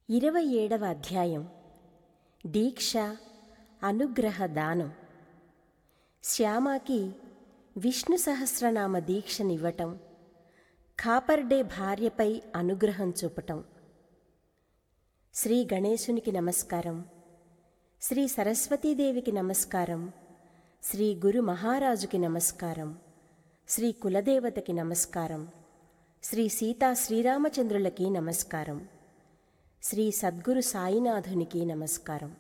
ఇరవై ఏడవ అధ్యాయం దీక్ష అనుగ్రహ దానం శ్యామాకి విష్ణు సహస్రనామ దీక్షనివ్వటం ఖాపర్డే భార్యపై అనుగ్రహం చూపటం శ్రీ గణేశునికి నమస్కారం శ్రీ సరస్వతీదేవికి నమస్కారం శ్రీ గురు మహారాజుకి నమస్కారం శ్రీ కులదేవతకి నమస్కారం శ్రీ సీతా శ్రీరామచంద్రులకి నమస్కారం శ్రీ సద్గురు సాయినాథునికి నమస్కారం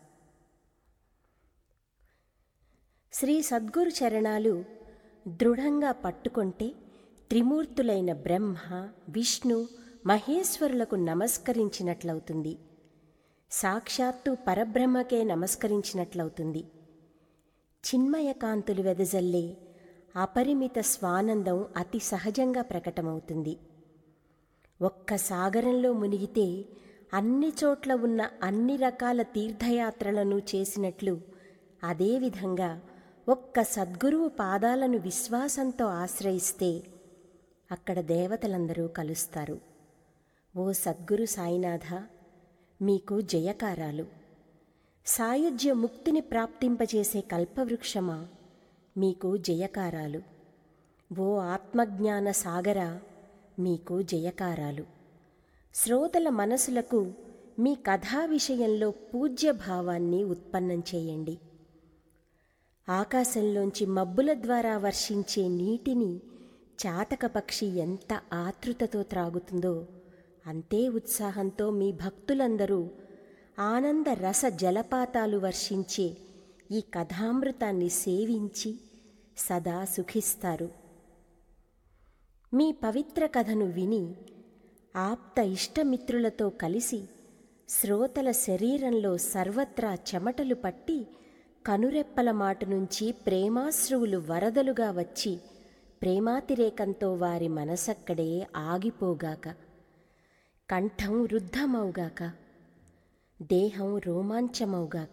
శ్రీ సద్గురు చరణాలు దృఢంగా పట్టుకుంటే త్రిమూర్తులైన బ్రహ్మ విష్ణు మహేశ్వరులకు నమస్కరించినట్లవుతుంది సాక్షాత్తు పరబ్రహ్మకే నమస్కరించినట్లవుతుంది చిన్మయకాంతులు వెదజల్లే అపరిమిత స్వానందం అతి సహజంగా ప్రకటమవుతుంది ఒక్క సాగరంలో మునిగితే అన్ని చోట్ల ఉన్న అన్ని రకాల తీర్థయాత్రలను చేసినట్లు అదేవిధంగా ఒక్క సద్గురువు పాదాలను విశ్వాసంతో ఆశ్రయిస్తే అక్కడ దేవతలందరూ కలుస్తారు ఓ సద్గురు సాయినాథ మీకు జయకారాలు సాయుజ్య ముక్తిని ప్రాప్తింపజేసే కల్పవృక్షమా మీకు జయకారాలు ఓ ఆత్మజ్ఞాన సాగర మీకు జయకారాలు శ్రోతల మనసులకు మీ కథా విషయంలో పూజ్య భావాన్ని ఉత్పన్నం చేయండి ఆకాశంలోంచి మబ్బుల ద్వారా వర్షించే నీటిని చాతక పక్షి ఎంత ఆతృతతో త్రాగుతుందో అంతే ఉత్సాహంతో మీ భక్తులందరూ ఆనంద రస జలపాతాలు వర్షించే ఈ కథామృతాన్ని సేవించి సదా సుఖిస్తారు మీ పవిత్ర కథను విని ఆప్త ఇష్టమిత్రులతో కలిసి శ్రోతల శరీరంలో సర్వత్రా చెమటలు పట్టి కనురెప్పల మాటు నుంచి ప్రేమాశ్రువులు వరదలుగా వచ్చి ప్రేమాతిరేకంతో వారి మనసక్కడే ఆగిపోగాక కంఠం రుద్ధమవుగాక దేహం రోమాంచమవుగాక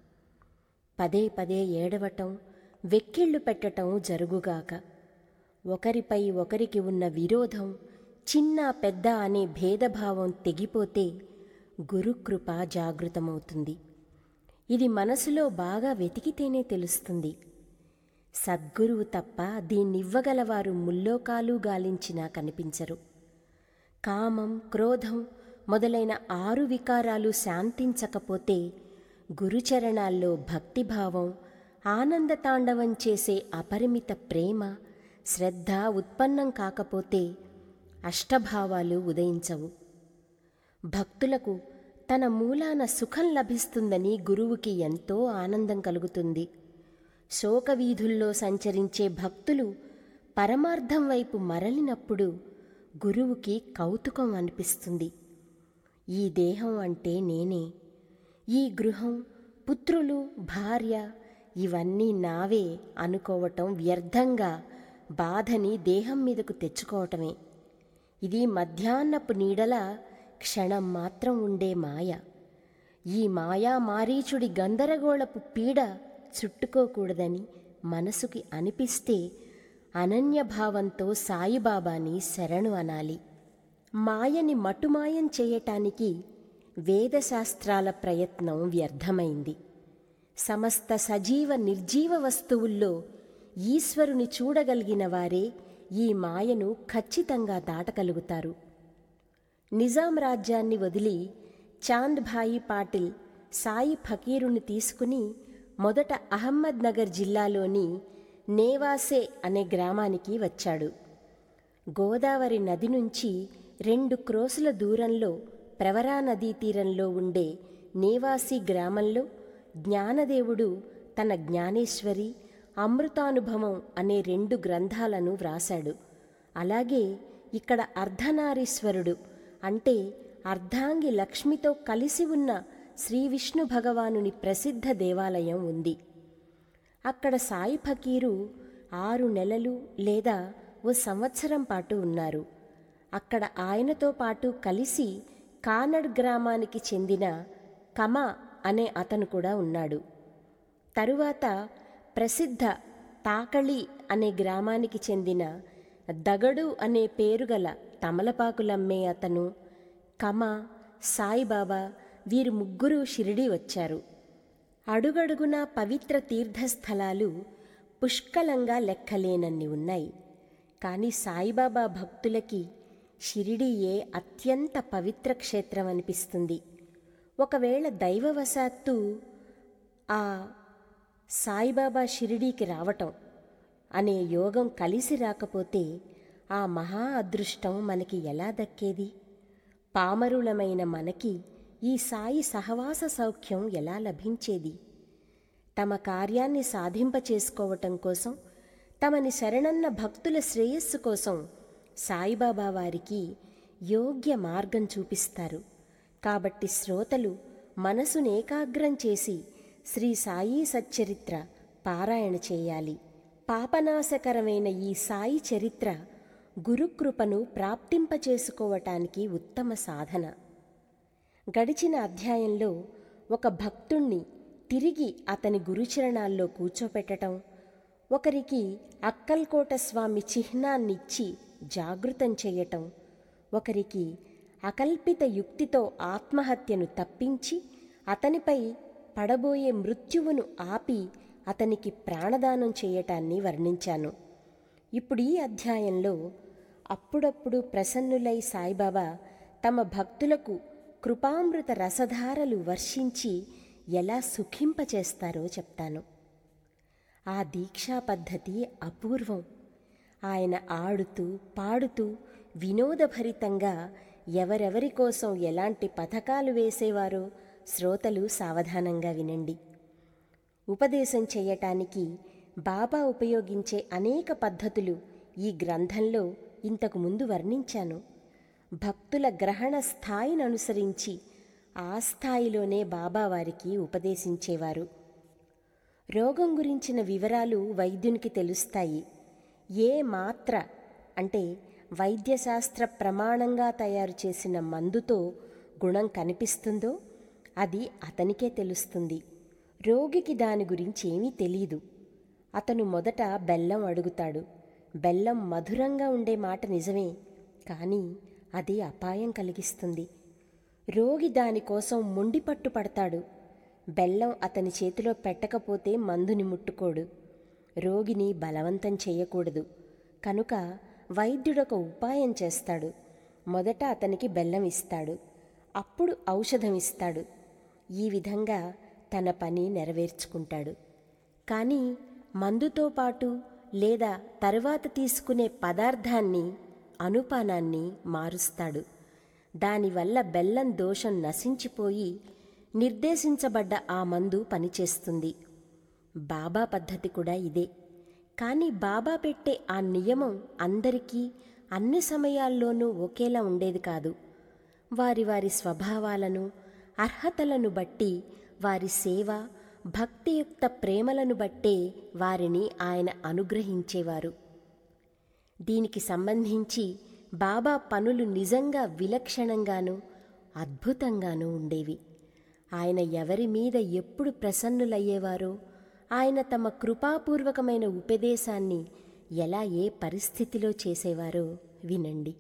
పదే పదే ఏడవటం వెక్కిళ్ళు పెట్టటం జరుగుగాక ఒకరిపై ఒకరికి ఉన్న విరోధం చిన్న పెద్ద అనే భేదభావం తెగిపోతే గురుకృప జాగృతమవుతుంది ఇది మనసులో బాగా వెతికితేనే తెలుస్తుంది సద్గురువు తప్ప దీన్నివ్వగలవారు ముల్లోకాలు గాలించినా కనిపించరు కామం క్రోధం మొదలైన ఆరు వికారాలు శాంతించకపోతే గురుచరణాల్లో భక్తిభావం ఆనందతాండవం చేసే అపరిమిత ప్రేమ శ్రద్ధ ఉత్పన్నం కాకపోతే అష్టభావాలు ఉదయించవు భక్తులకు తన మూలాన సుఖం లభిస్తుందని గురువుకి ఎంతో ఆనందం కలుగుతుంది శోకవీధుల్లో సంచరించే భక్తులు పరమార్థం వైపు మరలినప్పుడు గురువుకి కౌతుకం అనిపిస్తుంది ఈ దేహం అంటే నేనే ఈ గృహం పుత్రులు భార్య ఇవన్నీ నావే అనుకోవటం వ్యర్థంగా బాధని దేహం మీదకు తెచ్చుకోవటమే ఇది మధ్యాహ్నపు నీడల క్షణం మాత్రం ఉండే మాయ ఈ మాయా మారీచుడి గందరగోళపు పీడ చుట్టుకోకూడదని మనసుకి అనిపిస్తే అనన్యభావంతో సాయిబాబాని శరణు అనాలి మాయని మటుమాయం చేయటానికి వేదశాస్త్రాల ప్రయత్నం వ్యర్థమైంది సమస్త సజీవ నిర్జీవ వస్తువుల్లో ఈశ్వరుని చూడగలిగిన వారే ఈ మాయను ఖచ్చితంగా దాటగలుగుతారు నిజాం రాజ్యాన్ని వదిలి చాంద్ భాయి పాటిల్ సాయి ఫకీరుని తీసుకుని మొదట అహ్మద్ నగర్ జిల్లాలోని నేవాసే అనే గ్రామానికి వచ్చాడు గోదావరి నది నుంచి రెండు క్రోసుల దూరంలో ప్రవరా నదీ తీరంలో ఉండే నేవాసి గ్రామంలో జ్ఞానదేవుడు తన జ్ఞానేశ్వరి అమృతానుభవం అనే రెండు గ్రంథాలను వ్రాశాడు అలాగే ఇక్కడ అర్ధనారీశ్వరుడు అంటే అర్ధాంగి లక్ష్మితో కలిసి ఉన్న శ్రీ విష్ణు భగవానుని ప్రసిద్ధ దేవాలయం ఉంది అక్కడ సాయి ఫకీరు ఆరు నెలలు లేదా ఓ సంవత్సరం పాటు ఉన్నారు అక్కడ ఆయనతో పాటు కలిసి కానడ్ గ్రామానికి చెందిన కమ అనే అతను కూడా ఉన్నాడు తరువాత ప్రసిద్ధ తాకళి అనే గ్రామానికి చెందిన దగడు అనే పేరుగల తమలపాకులమ్మే అతను కమ సాయిబాబా వీరు ముగ్గురు షిరిడి వచ్చారు అడుగడుగునా పవిత్ర తీర్థస్థలాలు పుష్కలంగా లెక్కలేనన్ని ఉన్నాయి కానీ సాయిబాబా భక్తులకి షిరిడీయే అత్యంత పవిత్ర క్షేత్రం అనిపిస్తుంది ఒకవేళ దైవవశాత్తు ఆ సాయిబాబా షిరిడీకి రావటం అనే యోగం కలిసి రాకపోతే ఆ మహా అదృష్టం మనకి ఎలా దక్కేది పామరులమైన మనకి ఈ సాయి సహవాస సౌఖ్యం ఎలా లభించేది తమ కార్యాన్ని సాధింపచేసుకోవటం కోసం తమని శరణన్న భక్తుల శ్రేయస్సు కోసం సాయిబాబా వారికి యోగ్య మార్గం చూపిస్తారు కాబట్టి శ్రోతలు మనసును ఏకాగ్రం చేసి శ్రీ సాయి సచ్చరిత్ర పారాయణ చేయాలి పాపనాశకరమైన ఈ సాయి చరిత్ర గురుకృపను ప్రాప్తింపచేసుకోవటానికి ఉత్తమ సాధన గడిచిన అధ్యాయంలో ఒక భక్తుణ్ణి తిరిగి అతని గురుచరణాల్లో కూర్చోపెట్టటం ఒకరికి అక్కల్కోట స్వామి చిహ్నాన్నిచ్చి జాగృతం చేయటం ఒకరికి అకల్పిత యుక్తితో ఆత్మహత్యను తప్పించి అతనిపై పడబోయే మృత్యువును ఆపి అతనికి ప్రాణదానం చేయటాన్ని వర్ణించాను ఇప్పుడు ఈ అధ్యాయంలో అప్పుడప్పుడు ప్రసన్నులై సాయిబాబా తమ భక్తులకు కృపామృత రసధారలు వర్షించి ఎలా సుఖింపచేస్తారో చెప్తాను ఆ దీక్షా పద్ధతి అపూర్వం ఆయన ఆడుతూ పాడుతూ వినోదభరితంగా ఎవరెవరి కోసం ఎలాంటి పథకాలు వేసేవారో శ్రోతలు సావధానంగా వినండి ఉపదేశం చేయటానికి బాబా ఉపయోగించే అనేక పద్ధతులు ఈ గ్రంథంలో ఇంతకు ముందు వర్ణించాను భక్తుల గ్రహణ స్థాయిని అనుసరించి ఆ స్థాయిలోనే బాబా వారికి ఉపదేశించేవారు రోగం గురించిన వివరాలు వైద్యునికి తెలుస్తాయి ఏ మాత్ర అంటే వైద్యశాస్త్ర ప్రమాణంగా తయారు చేసిన మందుతో గుణం కనిపిస్తుందో అది అతనికే తెలుస్తుంది రోగికి దాని గురించి ఏమీ తెలీదు అతను మొదట బెల్లం అడుగుతాడు బెల్లం మధురంగా ఉండే మాట నిజమే కానీ అది అపాయం కలిగిస్తుంది రోగి దానికోసం మొండిపట్టు పడతాడు బెల్లం అతని చేతిలో పెట్టకపోతే మందుని ముట్టుకోడు రోగిని బలవంతం చేయకూడదు కనుక వైద్యుడొక ఉపాయం చేస్తాడు మొదట అతనికి బెల్లం ఇస్తాడు అప్పుడు ఔషధం ఇస్తాడు ఈ విధంగా తన పని నెరవేర్చుకుంటాడు కానీ మందుతో పాటు లేదా తరువాత తీసుకునే పదార్థాన్ని అనుపానాన్ని మారుస్తాడు దానివల్ల బెల్లం దోషం నశించిపోయి నిర్దేశించబడ్డ ఆ మందు పనిచేస్తుంది బాబా పద్ధతి కూడా ఇదే కానీ బాబా పెట్టే ఆ నియమం అందరికీ అన్ని సమయాల్లోనూ ఒకేలా ఉండేది కాదు వారి వారి స్వభావాలను అర్హతలను బట్టి వారి సేవ భక్తియుక్త ప్రేమలను బట్టే వారిని ఆయన అనుగ్రహించేవారు దీనికి సంబంధించి బాబా పనులు నిజంగా విలక్షణంగానూ అద్భుతంగానూ ఉండేవి ఆయన ఎవరి మీద ఎప్పుడు ప్రసన్నులయ్యేవారో ఆయన తమ కృపాపూర్వకమైన ఉపదేశాన్ని ఎలా ఏ పరిస్థితిలో చేసేవారో వినండి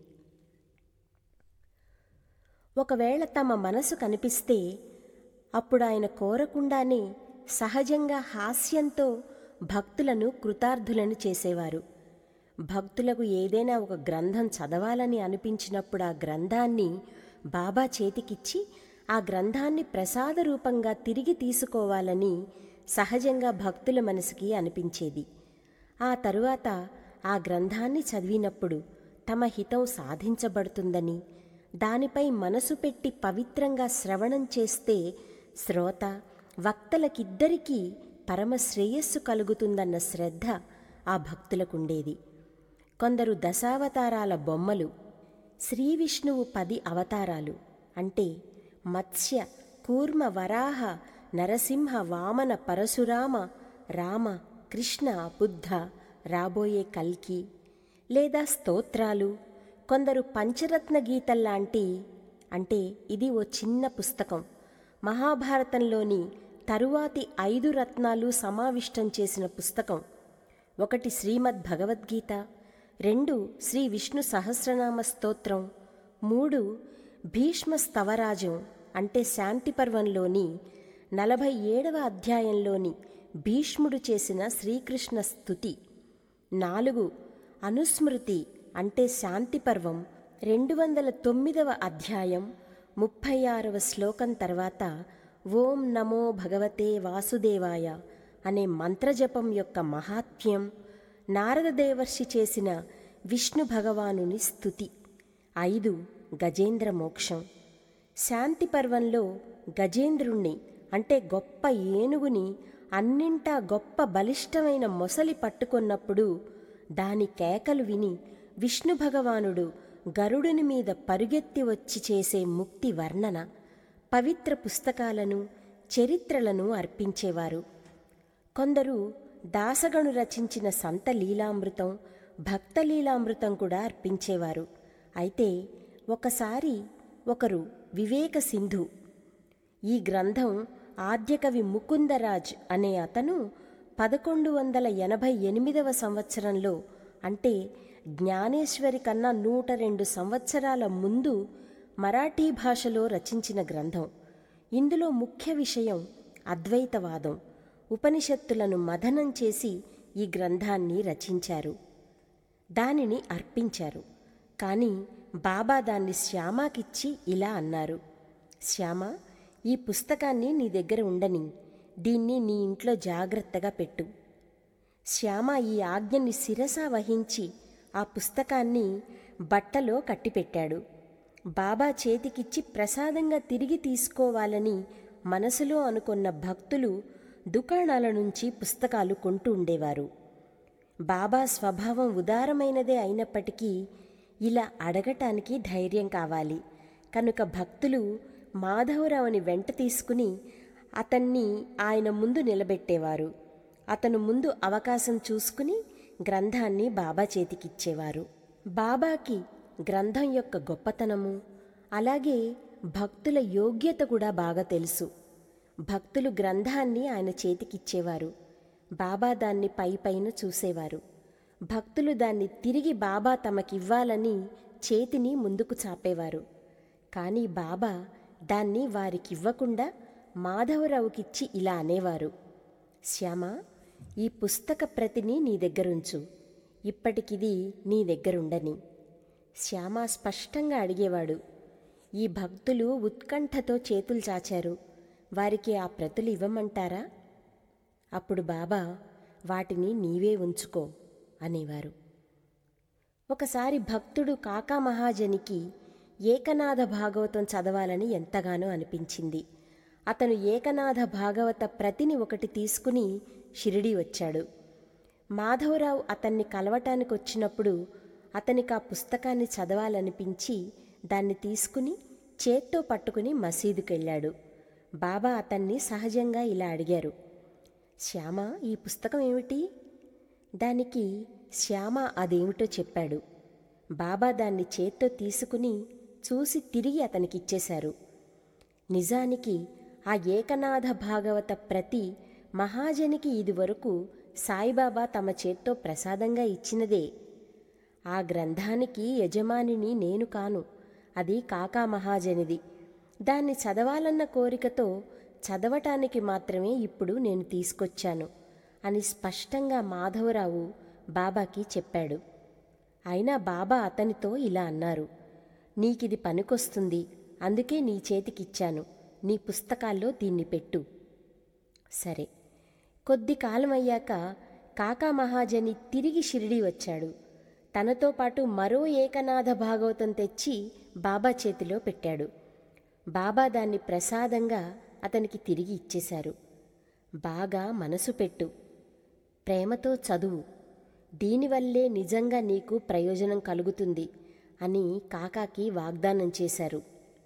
ఒకవేళ తమ మనసు కనిపిస్తే అప్పుడు ఆయన కోరకుండానే సహజంగా హాస్యంతో భక్తులను కృతార్థులను చేసేవారు భక్తులకు ఏదైనా ఒక గ్రంథం చదవాలని అనిపించినప్పుడు ఆ గ్రంథాన్ని బాబా చేతికిచ్చి ఆ గ్రంథాన్ని ప్రసాద రూపంగా తిరిగి తీసుకోవాలని సహజంగా భక్తుల మనసుకి అనిపించేది ఆ తరువాత ఆ గ్రంథాన్ని చదివినప్పుడు తమ హితం సాధించబడుతుందని దానిపై మనసు పెట్టి పవిత్రంగా శ్రవణం చేస్తే శ్రోత వక్తలకిద్దరికీ పరమ శ్రేయస్సు కలుగుతుందన్న శ్రద్ధ ఆ భక్తులకుండేది కొందరు దశావతారాల బొమ్మలు శ్రీ విష్ణువు పది అవతారాలు అంటే మత్స్య కూర్మ వరాహ నరసింహ వామన పరశురామ రామ కృష్ణ బుద్ధ రాబోయే కల్కి లేదా స్తోత్రాలు కొందరు పంచరత్న గీతల్లాంటి అంటే ఇది ఓ చిన్న పుస్తకం మహాభారతంలోని తరువాతి ఐదు రత్నాలు సమావిష్టం చేసిన పుస్తకం ఒకటి శ్రీమద్ భగవద్గీత రెండు శ్రీ విష్ణు సహస్రనామ స్తోత్రం మూడు భీష్మ స్తవరాజం అంటే శాంతి పర్వంలోని నలభై ఏడవ అధ్యాయంలోని భీష్ముడు చేసిన శ్రీకృష్ణ స్తుతి నాలుగు అనుస్మృతి అంటే శాంతి పర్వం రెండు వందల తొమ్మిదవ అధ్యాయం ముప్పై ఆరవ శ్లోకం తర్వాత ఓం నమో భగవతే వాసుదేవాయ అనే మంత్రజపం యొక్క మహాత్మ్యం నారద దేవర్షి చేసిన విష్ణు భగవానుని స్తుతి ఐదు గజేంద్ర మోక్షం శాంతి పర్వంలో గజేంద్రుణ్ణి అంటే గొప్ప ఏనుగుని అన్నింటా గొప్ప బలిష్టమైన మొసలి పట్టుకొన్నప్పుడు దాని కేకలు విని విష్ణు భగవానుడు గరుడుని మీద పరుగెత్తి వచ్చి చేసే ముక్తి వర్ణన పవిత్ర పుస్తకాలను చరిత్రలను అర్పించేవారు కొందరు దాసగణు రచించిన సంత లీలామృతం భక్త లీలామృతం కూడా అర్పించేవారు అయితే ఒకసారి ఒకరు వివేక సింధు ఈ గ్రంథం ఆద్యకవి ముకుందరాజ్ అనే అతను పదకొండు వందల ఎనభై ఎనిమిదవ సంవత్సరంలో అంటే జ్ఞానేశ్వరి కన్నా నూట రెండు సంవత్సరాల ముందు మరాఠీ భాషలో రచించిన గ్రంథం ఇందులో ముఖ్య విషయం అద్వైతవాదం ఉపనిషత్తులను మథనం చేసి ఈ గ్రంథాన్ని రచించారు దానిని అర్పించారు కానీ బాబా దాన్ని శ్యామాకిచ్చి ఇలా అన్నారు శ్యామ ఈ పుస్తకాన్ని నీ దగ్గర ఉండని దీన్ని నీ ఇంట్లో జాగ్రత్తగా పెట్టు శ్యామ ఈ ఆజ్ఞని శిరస వహించి ఆ పుస్తకాన్ని బట్టలో కట్టిపెట్టాడు బాబా చేతికిచ్చి ప్రసాదంగా తిరిగి తీసుకోవాలని మనసులో అనుకున్న భక్తులు దుకాణాల నుంచి పుస్తకాలు కొంటూ ఉండేవారు బాబా స్వభావం ఉదారమైనదే అయినప్పటికీ ఇలా అడగటానికి ధైర్యం కావాలి కనుక భక్తులు మాధవరావుని వెంట తీసుకుని అతన్ని ఆయన ముందు నిలబెట్టేవారు అతను ముందు అవకాశం చూసుకుని గ్రంథాన్ని బాబా చేతికిచ్చేవారు బాబాకి గ్రంథం యొక్క గొప్పతనము అలాగే భక్తుల యోగ్యత కూడా బాగా తెలుసు భక్తులు గ్రంథాన్ని ఆయన చేతికిచ్చేవారు బాబా దాన్ని పై పైన చూసేవారు భక్తులు దాన్ని తిరిగి బాబా తమకివ్వాలని చేతిని ముందుకు చాపేవారు కానీ బాబా దాన్ని వారికివ్వకుండా మాధవరావుకిచ్చి ఇలా అనేవారు శ్యామ ఈ పుస్తక ప్రతిని నీ దగ్గరుంచు ఇప్పటికిది నీ దగ్గరుండని శ్యామ స్పష్టంగా అడిగేవాడు ఈ భక్తులు ఉత్కంఠతో చేతులు చాచారు వారికి ఆ ప్రతులు ఇవ్వమంటారా అప్పుడు బాబా వాటిని నీవే ఉంచుకో అనేవారు ఒకసారి భక్తుడు కాకా మహాజనికి ఏకనాథ భాగవతం చదవాలని ఎంతగానో అనిపించింది అతను ఏకనాథ భాగవత ప్రతిని ఒకటి తీసుకుని షిరిడి వచ్చాడు మాధవరావు అతన్ని కలవటానికి వచ్చినప్పుడు అతనికి ఆ పుస్తకాన్ని చదవాలనిపించి దాన్ని తీసుకుని చేత్తో పట్టుకుని మసీదుకెళ్ళాడు బాబా అతన్ని సహజంగా ఇలా అడిగారు శ్యామ ఈ పుస్తకం ఏమిటి దానికి శ్యామ అదేమిటో చెప్పాడు బాబా దాన్ని చేత్తో తీసుకుని చూసి తిరిగి అతనికి ఇచ్చేశారు నిజానికి ఆ ఏకనాథ భాగవత ప్రతి మహాజనికి ఇదివరకు సాయిబాబా తమ చేత్తో ప్రసాదంగా ఇచ్చినదే ఆ గ్రంథానికి యజమానిని నేను కాను అది కాకా మహాజనిది దాన్ని చదవాలన్న కోరికతో చదవటానికి మాత్రమే ఇప్పుడు నేను తీసుకొచ్చాను అని స్పష్టంగా మాధవరావు బాబాకి చెప్పాడు అయినా బాబా అతనితో ఇలా అన్నారు నీకిది పనికొస్తుంది అందుకే నీ చేతికిచ్చాను నీ పుస్తకాల్లో దీన్ని పెట్టు సరే కొద్ది కాలం అయ్యాక కాకా మహాజని తిరిగి షిరిడి వచ్చాడు తనతో పాటు మరో ఏకనాథ భాగవతం తెచ్చి బాబా చేతిలో పెట్టాడు బాబా దాన్ని ప్రసాదంగా అతనికి తిరిగి ఇచ్చేశారు బాగా మనసు పెట్టు ప్రేమతో చదువు దీనివల్లే నిజంగా నీకు ప్రయోజనం కలుగుతుంది అని కాకాకి వాగ్దానం చేశారు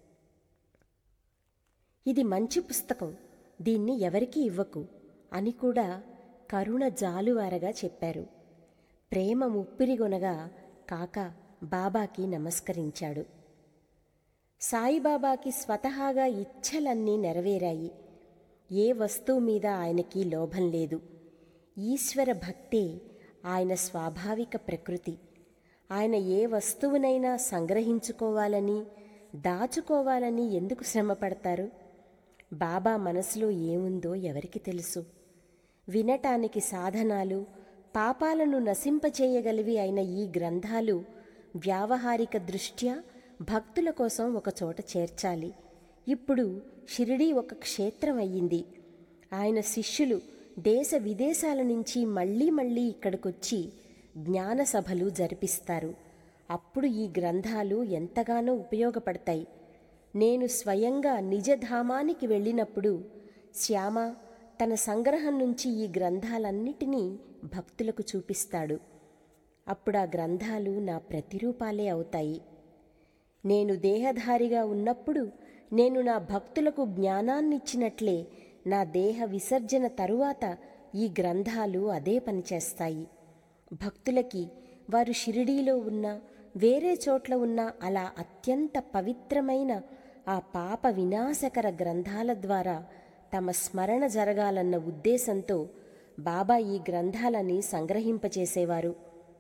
ఇది మంచి పుస్తకం దీన్ని ఎవరికీ ఇవ్వకు అని కూడా కరుణ జాలువారగా చెప్పారు ప్రేమ ముప్పిరిగొనగా కాక బాబాకి నమస్కరించాడు సాయిబాబాకి స్వతహాగా ఇచ్ఛలన్నీ నెరవేరాయి ఏ వస్తువు మీద ఆయనకి లోభం లేదు ఈశ్వర భక్తే ఆయన స్వాభావిక ప్రకృతి ఆయన ఏ వస్తువునైనా సంగ్రహించుకోవాలని దాచుకోవాలని ఎందుకు శ్రమ పడతారు బాబా మనసులో ఏముందో ఎవరికి తెలుసు వినటానికి సాధనాలు పాపాలను నశింపచేయగలివి అయిన ఈ గ్రంథాలు వ్యావహారిక దృష్ట్యా భక్తుల కోసం ఒక చోట చేర్చాలి ఇప్పుడు షిరిడీ ఒక క్షేత్రం అయ్యింది ఆయన శిష్యులు దేశ విదేశాల నుంచి మళ్ళీ మళ్ళీ ఇక్కడికొచ్చి జ్ఞాన సభలు జరిపిస్తారు అప్పుడు ఈ గ్రంథాలు ఎంతగానో ఉపయోగపడతాయి నేను స్వయంగా నిజధామానికి వెళ్ళినప్పుడు శ్యామ తన సంగ్రహం నుంచి ఈ గ్రంథాలన్నిటినీ భక్తులకు చూపిస్తాడు అప్పుడు ఆ గ్రంథాలు నా ప్రతిరూపాలే అవుతాయి నేను దేహధారిగా ఉన్నప్పుడు నేను నా భక్తులకు జ్ఞానాన్నిచ్చినట్లే నా దేహ విసర్జన తరువాత ఈ గ్రంథాలు అదే పనిచేస్తాయి భక్తులకి వారు షిరిడీలో ఉన్న వేరే చోట్ల ఉన్న అలా అత్యంత పవిత్రమైన ఆ పాప వినాశకర గ్రంథాల ద్వారా తమ స్మరణ జరగాలన్న ఉద్దేశంతో బాబా ఈ గ్రంథాలని సంగ్రహింపచేసేవారు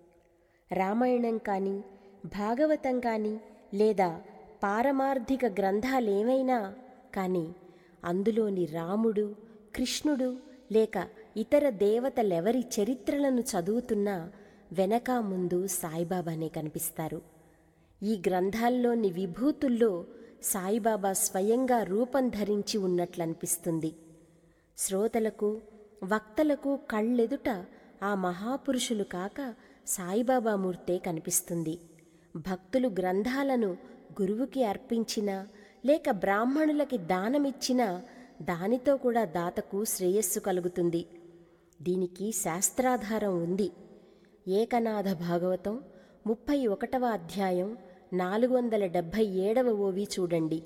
రామాయణం కానీ భాగవతం కానీ లేదా పారమార్థిక గ్రంథాలేవైనా కానీ అందులోని రాముడు కృష్ణుడు లేక ఇతర దేవతలెవరి చరిత్రలను చదువుతున్నా వెనక ముందు సాయిబాబానే కనిపిస్తారు ఈ గ్రంథాల్లోని విభూతుల్లో సాయిబాబా స్వయంగా రూపం ధరించి ఉన్నట్లనిపిస్తుంది శ్రోతలకు వక్తలకు కళ్ళెదుట ఆ మహాపురుషులు కాక సాయిబాబా మూర్తే కనిపిస్తుంది భక్తులు గ్రంథాలను గురువుకి అర్పించినా లేక బ్రాహ్మణులకి దానమిచ్చినా దానితో కూడా దాతకు శ్రేయస్సు కలుగుతుంది దీనికి శాస్త్రాధారం ఉంది ఏకనాథ భాగవతం ముప్పై ఒకటవ అధ్యాయం నాలుగు వందల డెబ్భై ఏడవ ఓవి చూడండి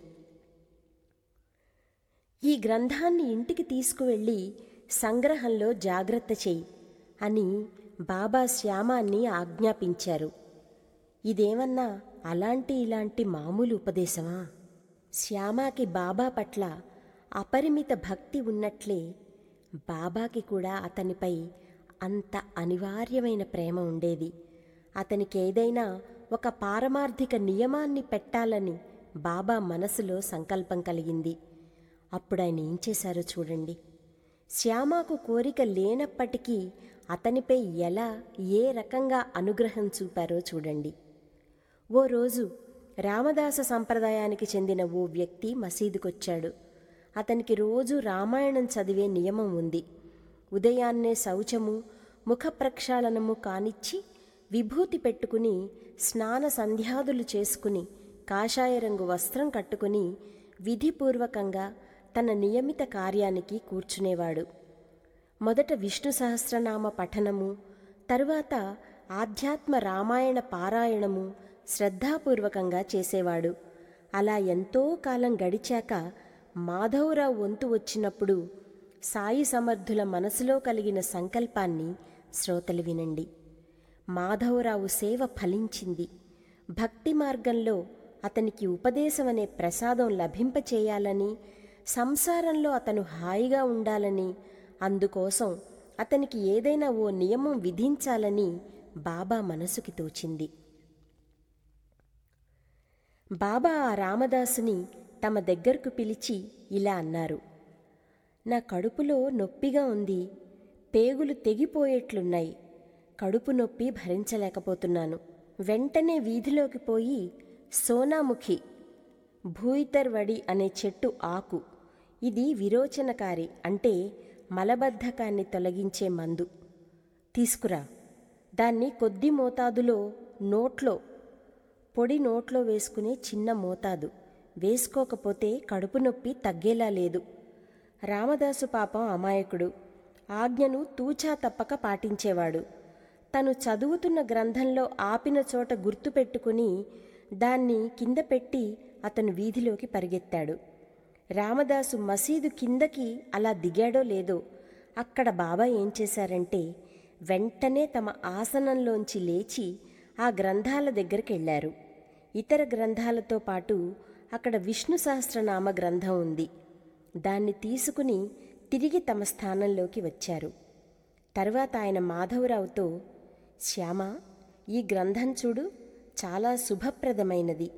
ఈ గ్రంథాన్ని ఇంటికి తీసుకువెళ్ళి సంగ్రహంలో జాగ్రత్త చెయ్యి అని బాబా శ్యామాన్ని ఆజ్ఞాపించారు ఇదేమన్నా అలాంటి ఇలాంటి మామూలు ఉపదేశమా శ్యామాకి బాబా పట్ల అపరిమిత భక్తి ఉన్నట్లే బాబాకి కూడా అతనిపై అంత అనివార్యమైన ప్రేమ ఉండేది అతనికి ఏదైనా ఒక పారమార్థిక నియమాన్ని పెట్టాలని బాబా మనసులో సంకల్పం కలిగింది అప్పుడు ఆయన ఏం చేశారో చూడండి శ్యామకు కోరిక లేనప్పటికీ అతనిపై ఎలా ఏ రకంగా అనుగ్రహం చూపారో చూడండి ఓ రోజు రామదాస సంప్రదాయానికి చెందిన ఓ వ్యక్తి మసీదుకొచ్చాడు అతనికి రోజు రామాయణం చదివే నియమం ఉంది ఉదయాన్నే శౌచము ముఖ ప్రక్షాళనము కానిచ్చి విభూతి పెట్టుకుని స్నాన సంధ్యాదులు చేసుకుని కాషాయ రంగు వస్త్రం కట్టుకుని విధిపూర్వకంగా తన నియమిత కార్యానికి కూర్చునేవాడు మొదట విష్ణు సహస్రనామ పఠనము తరువాత ఆధ్యాత్మ రామాయణ పారాయణము శ్రద్ధాపూర్వకంగా చేసేవాడు అలా ఎంతో కాలం గడిచాక మాధవరావు వంతు వచ్చినప్పుడు సాయి సమర్థుల మనసులో కలిగిన సంకల్పాన్ని శ్రోతలు వినండి మాధవరావు సేవ ఫలించింది భక్తి మార్గంలో అతనికి ఉపదేశం అనే ప్రసాదం లభింపచేయాలని సంసారంలో అతను హాయిగా ఉండాలని అందుకోసం అతనికి ఏదైనా ఓ నియమం విధించాలని బాబా మనసుకి తోచింది బాబా ఆ రామదాసుని తమ దగ్గరకు పిలిచి ఇలా అన్నారు నా కడుపులో నొప్పిగా ఉంది పేగులు తెగిపోయేట్లున్నాయి కడుపు నొప్పి భరించలేకపోతున్నాను వెంటనే వీధిలోకి పోయి సోనాముఖి భూయితర్వడి అనే చెట్టు ఆకు ఇది విరోచనకారి అంటే మలబద్ధకాన్ని తొలగించే మందు తీసుకురా దాన్ని కొద్ది మోతాదులో నోట్లో పొడి నోట్లో వేసుకునే చిన్న మోతాదు వేసుకోకపోతే కడుపు నొప్పి తగ్గేలా లేదు రామదాసు పాపం అమాయకుడు ఆజ్ఞను తూచా తప్పక పాటించేవాడు తను చదువుతున్న గ్రంథంలో ఆపిన చోట గుర్తుపెట్టుకుని దాన్ని కింద పెట్టి అతను వీధిలోకి పరిగెత్తాడు రామదాసు మసీదు కిందకి అలా దిగాడో లేదో అక్కడ బాబా ఏం చేశారంటే వెంటనే తమ ఆసనంలోంచి లేచి ఆ గ్రంథాల దగ్గరికి వెళ్ళారు ఇతర గ్రంథాలతో పాటు అక్కడ విష్ణు సహస్రనామ గ్రంథం ఉంది దాన్ని తీసుకుని తిరిగి తమ స్థానంలోకి వచ్చారు తర్వాత ఆయన మాధవరావుతో శ్యామ ఈ గ్రంథం చూడు చాలా శుభప్రదమైనది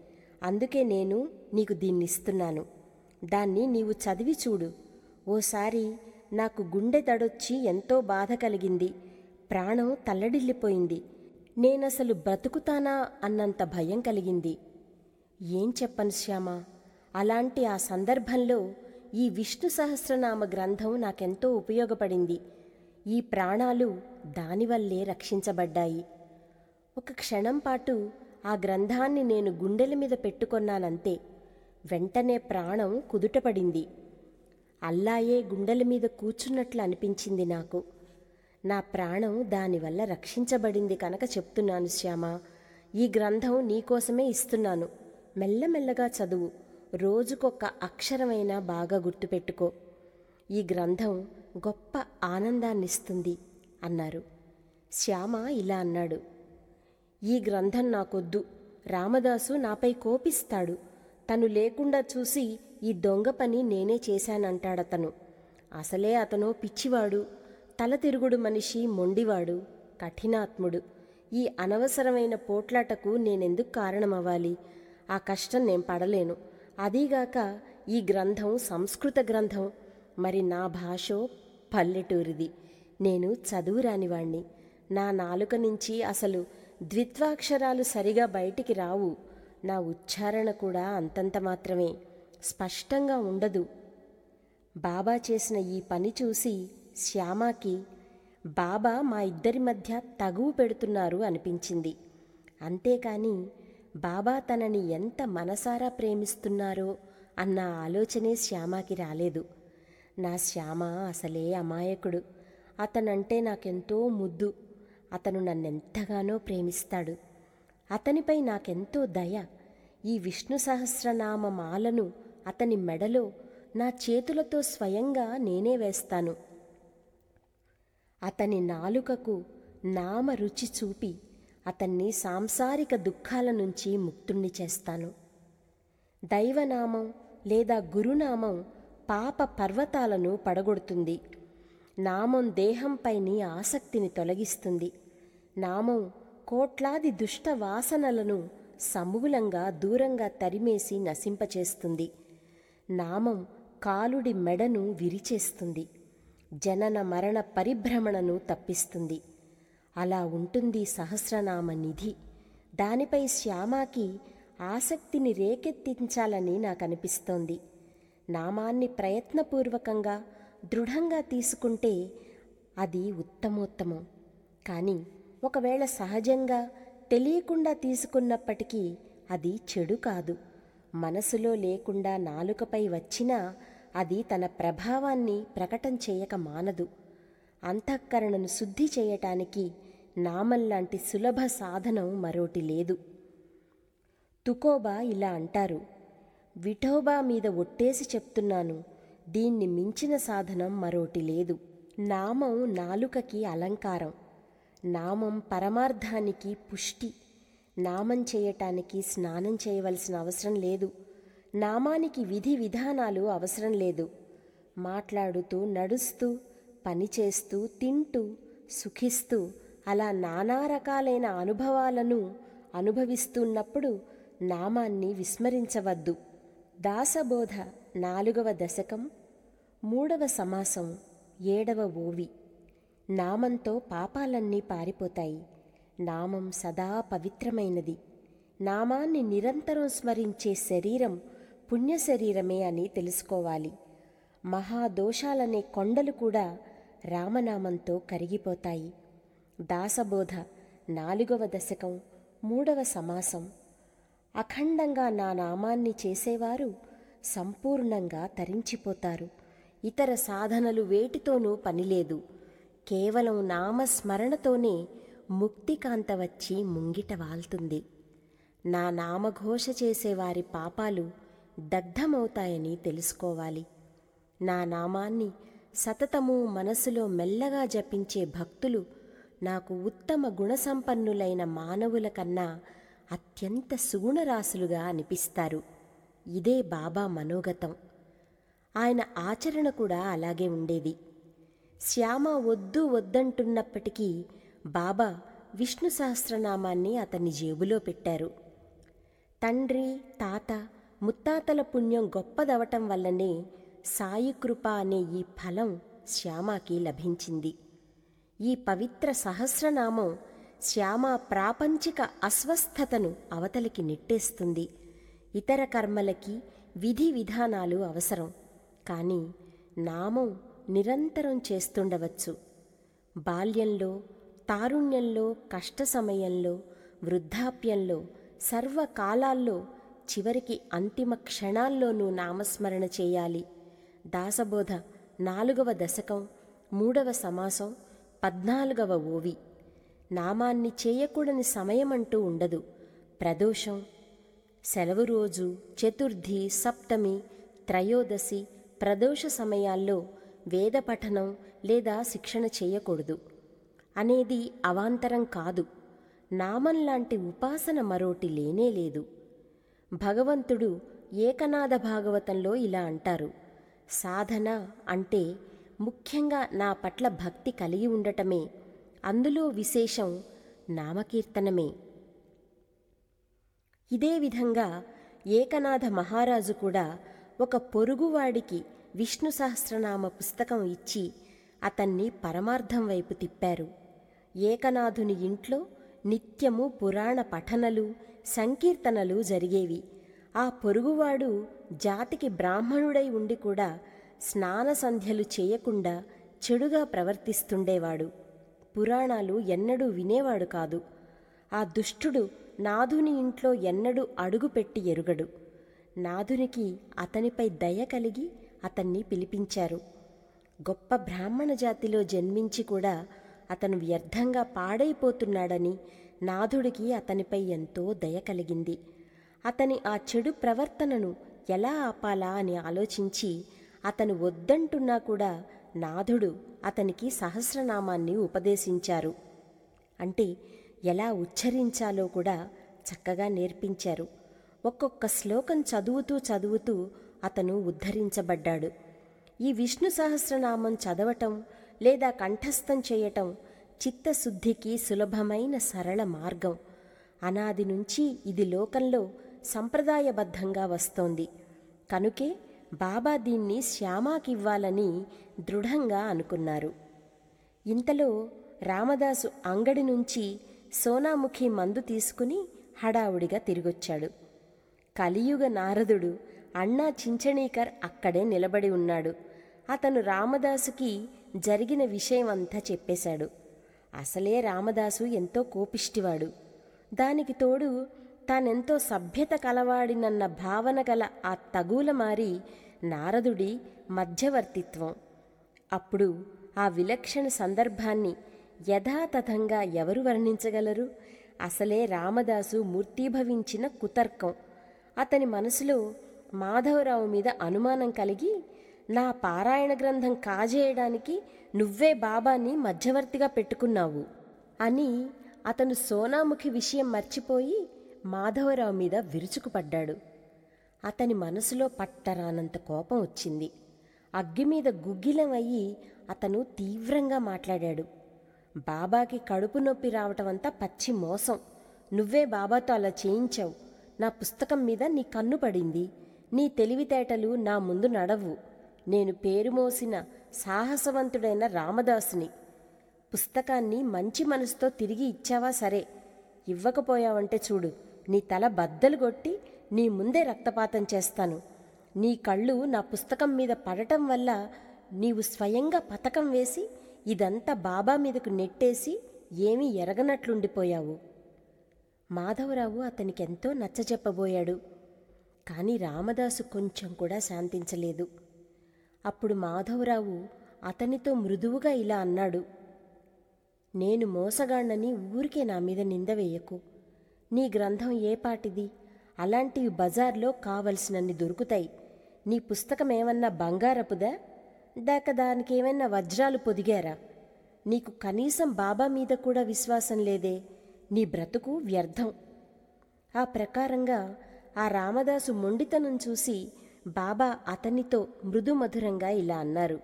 అందుకే నేను నీకు దీన్నిస్తున్నాను దాన్ని నీవు చదివి చూడు ఓసారి నాకు గుండె దడొచ్చి ఎంతో బాధ కలిగింది ప్రాణం తల్లడిల్లిపోయింది నేనసలు బ్రతుకుతానా అన్నంత భయం కలిగింది ఏం చెప్పను శ్యామ అలాంటి ఆ సందర్భంలో ఈ విష్ణు సహస్రనామ గ్రంథం నాకెంతో ఉపయోగపడింది ఈ ప్రాణాలు దానివల్లే రక్షించబడ్డాయి ఒక క్షణం పాటు ఆ గ్రంథాన్ని నేను గుండెల మీద పెట్టుకొన్నానంతే వెంటనే ప్రాణం కుదుటపడింది అల్లాయే గుండెల మీద కూర్చున్నట్లు అనిపించింది నాకు నా ప్రాణం దానివల్ల రక్షించబడింది కనుక చెప్తున్నాను శ్యామ ఈ గ్రంథం నీకోసమే ఇస్తున్నాను మెల్లమెల్లగా చదువు రోజుకొక అక్షరమైనా బాగా గుర్తుపెట్టుకో ఈ గ్రంథం గొప్ప ఆనందాన్నిస్తుంది అన్నారు శ్యామ ఇలా అన్నాడు ఈ గ్రంథం నాకొద్దు రామదాసు నాపై కోపిస్తాడు తను లేకుండా చూసి ఈ దొంగ పని నేనే చేశానంటాడతను అసలే అతను పిచ్చివాడు తల తిరుగుడు మనిషి మొండివాడు కఠినాత్ముడు ఈ అనవసరమైన పోట్లాటకు నేనెందుకు కారణమవ్వాలి ఆ కష్టం నేను పడలేను అదీగాక ఈ గ్రంథం సంస్కృత గ్రంథం మరి నా భాషో పల్లెటూరిది నేను చదువు రానివాణ్ణి నా నాలుక నుంచి అసలు ద్విత్వాక్షరాలు సరిగా బయటికి రావు నా ఉచ్చారణ కూడా అంతంత మాత్రమే స్పష్టంగా ఉండదు బాబా చేసిన ఈ పని చూసి శ్యామాకి బాబా మా ఇద్దరి మధ్య తగువు పెడుతున్నారు అనిపించింది అంతేకాని బాబా తనని ఎంత మనసారా ప్రేమిస్తున్నారో అన్న ఆలోచనే శ్యామాకి రాలేదు నా శ్యామ అసలే అమాయకుడు అతనంటే నాకెంతో ముద్దు అతను నన్నెంతగానో ప్రేమిస్తాడు అతనిపై నాకెంతో దయ ఈ విష్ణు సహస్రనామ మాలను అతని మెడలో నా చేతులతో స్వయంగా నేనే వేస్తాను అతని నాలుకకు నామ రుచి చూపి అతన్ని సాంసారిక దుఃఖాల నుంచి ముక్తుణ్ణి చేస్తాను దైవనామం లేదా గురునామం పాప పర్వతాలను పడగొడుతుంది నామం దేహంపైని ఆసక్తిని తొలగిస్తుంది నామం కోట్లాది దుష్ట వాసనలను సమూలంగా దూరంగా తరిమేసి నశింపచేస్తుంది నామం కాలుడి మెడను విరిచేస్తుంది జనన మరణ పరిభ్రమణను తప్పిస్తుంది అలా ఉంటుంది సహస్రనామ నిధి దానిపై శ్యామాకి ఆసక్తిని రేకెత్తించాలని నాకనిపిస్తోంది నామాన్ని ప్రయత్నపూర్వకంగా దృఢంగా తీసుకుంటే అది ఉత్తమోత్తమం కానీ ఒకవేళ సహజంగా తెలియకుండా తీసుకున్నప్పటికీ అది చెడు కాదు మనసులో లేకుండా నాలుకపై వచ్చినా అది తన ప్రభావాన్ని ప్రకటన చేయక మానదు అంతఃకరణను శుద్ధి చేయటానికి నామంలాంటి సులభ సాధనం మరోటి లేదు తుకోబా ఇలా అంటారు విఠోబా మీద ఒట్టేసి చెప్తున్నాను దీన్ని మించిన సాధనం మరోటి లేదు నామం నాలుకకి అలంకారం నామం పరమార్థానికి పుష్టి నామం చేయటానికి స్నానం చేయవలసిన అవసరం లేదు నామానికి విధి విధానాలు అవసరం లేదు మాట్లాడుతూ నడుస్తూ పనిచేస్తూ తింటూ సుఖిస్తూ అలా నానా రకాలైన అనుభవాలను అనుభవిస్తున్నప్పుడు నామాన్ని విస్మరించవద్దు దాసబోధ నాలుగవ దశకం మూడవ సమాసం ఏడవ ఓవి నామంతో పాపాలన్నీ పారిపోతాయి నామం సదా పవిత్రమైనది నామాన్ని నిరంతరం స్మరించే శరీరం పుణ్య శరీరమే అని తెలుసుకోవాలి మహాదోషాలనే కొండలు కూడా రామనామంతో కరిగిపోతాయి దాసబోధ నాలుగవ దశకం మూడవ సమాసం అఖండంగా నా నామాన్ని చేసేవారు సంపూర్ణంగా తరించిపోతారు ఇతర సాధనలు వేటితోనూ పనిలేదు కేవలం నామస్మరణతోనే ముక్తికాంత వచ్చి ముంగిట వాల్తుంది నా నామఘోష చేసేవారి పాపాలు దగ్ధమవుతాయని తెలుసుకోవాలి నా నామాన్ని సతతము మనసులో మెల్లగా జపించే భక్తులు నాకు ఉత్తమ గుణసంపన్నులైన మానవుల కన్నా అత్యంత సుగుణరాశులుగా అనిపిస్తారు ఇదే బాబా మనోగతం ఆయన ఆచరణ కూడా అలాగే ఉండేది శ్యామ వద్దు వద్దంటున్నప్పటికీ బాబా విష్ణు సహస్రనామాన్ని అతని జేబులో పెట్టారు తండ్రి తాత ముత్తాతల పుణ్యం గొప్పదవటం వల్లనే సాయి కృప అనే ఈ ఫలం శ్యామకి లభించింది ఈ పవిత్ర సహస్రనామం శ్యామ ప్రాపంచిక అస్వస్థతను అవతలికి నెట్టేస్తుంది ఇతర కర్మలకి విధి విధానాలు అవసరం కానీ నామం నిరంతరం చేస్తుండవచ్చు బాల్యంలో తారుణ్యంలో కష్ట సమయంలో వృద్ధాప్యంలో సర్వకాలాల్లో చివరికి అంతిమ క్షణాల్లోనూ నామస్మరణ చేయాలి దాసబోధ నాలుగవ దశకం మూడవ సమాసం పద్నాలుగవ ఓవి నామాన్ని చేయకూడని సమయమంటూ ఉండదు ప్రదోషం సెలవు రోజు చతుర్థి సప్తమి త్రయోదశి ప్రదోష సమయాల్లో వేద పఠనం లేదా శిక్షణ చేయకూడదు అనేది అవాంతరం కాదు నామం లాంటి ఉపాసన మరోటి లేనే లేదు భగవంతుడు ఏకనాథ భాగవతంలో ఇలా అంటారు సాధన అంటే ముఖ్యంగా నా పట్ల భక్తి కలిగి ఉండటమే అందులో విశేషం నామకీర్తనమే ఇదే విధంగా ఏకనాథ మహారాజు కూడా ఒక పొరుగువాడికి విష్ణు సహస్రనామ పుస్తకం ఇచ్చి అతన్ని పరమార్థం వైపు తిప్పారు ఏకనాథుని ఇంట్లో నిత్యము పురాణ పఠనలు సంకీర్తనలు జరిగేవి ఆ పొరుగువాడు జాతికి బ్రాహ్మణుడై ఉండి కూడా స్నాన సంధ్యలు చేయకుండా చెడుగా ప్రవర్తిస్తుండేవాడు పురాణాలు ఎన్నడూ వినేవాడు కాదు ఆ దుష్టుడు నాథుని ఇంట్లో ఎన్నడూ అడుగుపెట్టి ఎరుగడు నాథునికి అతనిపై దయ కలిగి అతన్ని పిలిపించారు గొప్ప బ్రాహ్మణ జాతిలో జన్మించి కూడా అతను వ్యర్థంగా పాడైపోతున్నాడని నాథుడికి అతనిపై ఎంతో దయ కలిగింది అతని ఆ చెడు ప్రవర్తనను ఎలా ఆపాలా అని ఆలోచించి అతను వద్దంటున్నా కూడా నాథుడు అతనికి సహస్రనామాన్ని ఉపదేశించారు అంటే ఎలా ఉచ్చరించాలో కూడా చక్కగా నేర్పించారు ఒక్కొక్క శ్లోకం చదువుతూ చదువుతూ అతను ఉద్ధరించబడ్డాడు ఈ విష్ణు సహస్రనామం చదవటం లేదా కంఠస్థం చేయటం చిత్తశుద్ధికి సులభమైన సరళ మార్గం అనాది నుంచి ఇది లోకంలో సంప్రదాయబద్ధంగా వస్తోంది కనుకే బాబా దీన్ని శ్యామాకివ్వాలని దృఢంగా అనుకున్నారు ఇంతలో రామదాసు అంగడి నుంచి సోనాముఖి మందు తీసుకుని హడావుడిగా తిరిగొచ్చాడు కలియుగ నారదుడు అన్నా చించణీకర్ అక్కడే నిలబడి ఉన్నాడు అతను రామదాసుకి జరిగిన విషయమంతా చెప్పేశాడు అసలే రామదాసు ఎంతో కోపిష్టివాడు దానికి తోడు తానెంతో సభ్యత కలవాడినన్న భావన గల ఆ తగుల మారి నారదుడి మధ్యవర్తిత్వం అప్పుడు ఆ విలక్షణ సందర్భాన్ని యథాతథంగా ఎవరు వర్ణించగలరు అసలే రామదాసు మూర్తీభవించిన కుతర్కం అతని మనసులో మాధవరావు మీద అనుమానం కలిగి నా పారాయణ గ్రంథం కాజేయడానికి నువ్వే బాబాని మధ్యవర్తిగా పెట్టుకున్నావు అని అతను సోనాముఖి విషయం మర్చిపోయి మాధవరావు మీద విరుచుకుపడ్డాడు అతని మనసులో పట్టరానంత కోపం వచ్చింది అగ్గి మీద గుగ్గిలం అయ్యి అతను తీవ్రంగా మాట్లాడాడు బాబాకి కడుపు నొప్పి రావటం అంతా పచ్చి మోసం నువ్వే బాబాతో అలా చేయించావు నా పుస్తకం మీద నీ కన్ను పడింది నీ తెలివితేటలు నా ముందు నడవు నేను పేరు మోసిన సాహసవంతుడైన రామదాసుని పుస్తకాన్ని మంచి మనసుతో తిరిగి ఇచ్చావా సరే ఇవ్వకపోయావంటే చూడు నీ తల బద్దలు కొట్టి నీ ముందే రక్తపాతం చేస్తాను నీ కళ్ళు నా పుస్తకం మీద పడటం వల్ల నీవు స్వయంగా పథకం వేసి ఇదంతా బాబా మీదకు నెట్టేసి ఏమీ ఎరగనట్లుండిపోయావు మాధవరావు అతనికెంతో నచ్చజెప్పబోయాడు కానీ రామదాసు కొంచెం కూడా శాంతించలేదు అప్పుడు మాధవరావు అతనితో మృదువుగా ఇలా అన్నాడు నేను మోసగాణ్ణని ఊరికే నా మీద నింద వేయకు నీ గ్రంథం ఏ పాటిది అలాంటివి బజార్లో కావలసినన్ని దొరుకుతాయి నీ పుస్తకం ఏమన్నా బంగారపుదా దాక దానికేమైనా వజ్రాలు పొదిగారా నీకు కనీసం బాబా మీద కూడా విశ్వాసం లేదే నీ బ్రతుకు వ్యర్థం ఆ ప్రకారంగా ఆ రామదాసు మొండితనం చూసి బాబా అతనితో మృదుమధురంగా ఇలా అన్నారు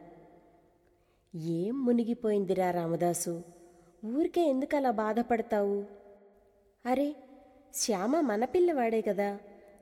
ఏం మునిగిపోయిందిరా రామదాసు ఊరికే ఎందుకు అలా బాధపడతావు అరే శ్యామ మన పిల్లవాడే కదా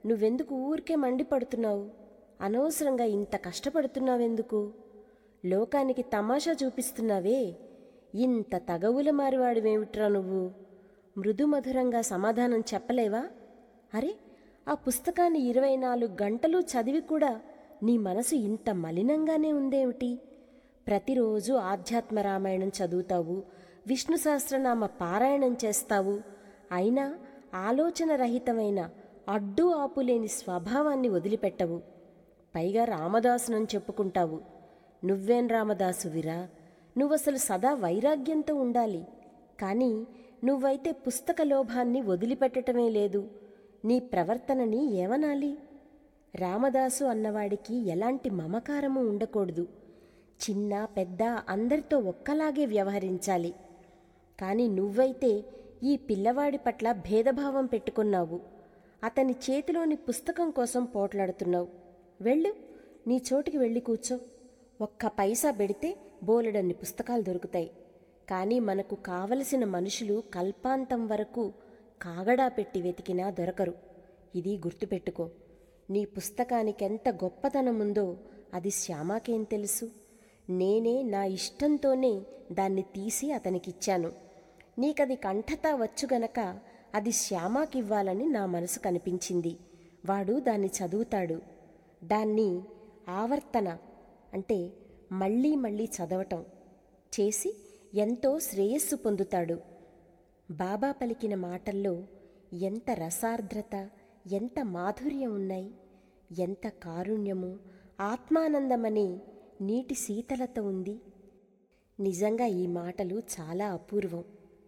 నువ్వెందుకు ఊరికే మండిపడుతున్నావు అనవసరంగా ఇంత కష్టపడుతున్నావెందుకు లోకానికి తమాషా చూపిస్తున్నావే ఇంత తగవుల మారివాడివేమిట్రా నువ్వు మృదుమధురంగా సమాధానం చెప్పలేవా అరే ఆ పుస్తకాన్ని ఇరవై నాలుగు గంటలు చదివి కూడా నీ మనసు ఇంత మలినంగానే ఉందేమిటి ప్రతిరోజు ఆధ్యాత్మ రామాయణం చదువుతావు విష్ణు సహస్రనామ పారాయణం చేస్తావు అయినా ఆలోచన రహితమైన అడ్డు ఆపులేని స్వభావాన్ని వదిలిపెట్టవు పైగా రామదాసునని చెప్పుకుంటావు నువ్వేం రామదాసువిరా నువ్వసలు సదా వైరాగ్యంతో ఉండాలి కానీ నువ్వైతే పుస్తక లోభాన్ని వదిలిపెట్టటమే లేదు నీ ప్రవర్తనని ఏమనాలి రామదాసు అన్నవాడికి ఎలాంటి మమకారము ఉండకూడదు చిన్న పెద్ద అందరితో ఒక్కలాగే వ్యవహరించాలి కానీ నువ్వైతే ఈ పిల్లవాడి పట్ల భేదభావం పెట్టుకున్నావు అతని చేతిలోని పుస్తకం కోసం పోట్లాడుతున్నావు వెళ్ళు నీ చోటికి వెళ్ళి కూర్చో ఒక్క పైసా పెడితే బోలెడన్ని పుస్తకాలు దొరుకుతాయి కానీ మనకు కావలసిన మనుషులు కల్పాంతం వరకు కాగడా పెట్టి వెతికినా దొరకరు ఇది గుర్తుపెట్టుకో నీ పుస్తకానికెంత గొప్పతనముందో అది శ్యామాకేం తెలుసు నేనే నా ఇష్టంతోనే దాన్ని తీసి అతనికిచ్చాను నీకది కంఠతా వచ్చుగనక అది శ్యామాకివ్వాలని నా మనసు కనిపించింది వాడు దాన్ని చదువుతాడు దాన్ని ఆవర్తన అంటే మళ్ళీ మళ్ళీ చదవటం చేసి ఎంతో శ్రేయస్సు పొందుతాడు బాబా పలికిన మాటల్లో ఎంత రసార్ద్రత ఎంత మాధుర్యం ఉన్నాయి ఎంత కారుణ్యము ఆత్మానందమనే నీటి శీతలత ఉంది నిజంగా ఈ మాటలు చాలా అపూర్వం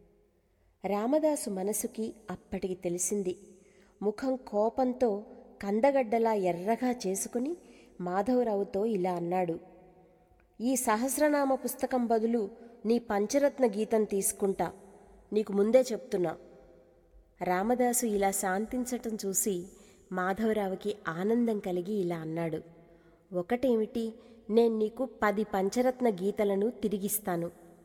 రామదాసు మనసుకి అప్పటికి తెలిసింది ముఖం కోపంతో కందగడ్డలా ఎర్రగా చేసుకుని మాధవరావుతో ఇలా అన్నాడు ఈ సహస్రనామ పుస్తకం బదులు నీ పంచరత్న గీతం తీసుకుంటా నీకు ముందే చెప్తున్నా రామదాసు ఇలా శాంతించటం చూసి మాధవరావుకి ఆనందం కలిగి ఇలా అన్నాడు ఒకటేమిటి నేను నీకు పది పంచరత్న గీతలను తిరిగిస్తాను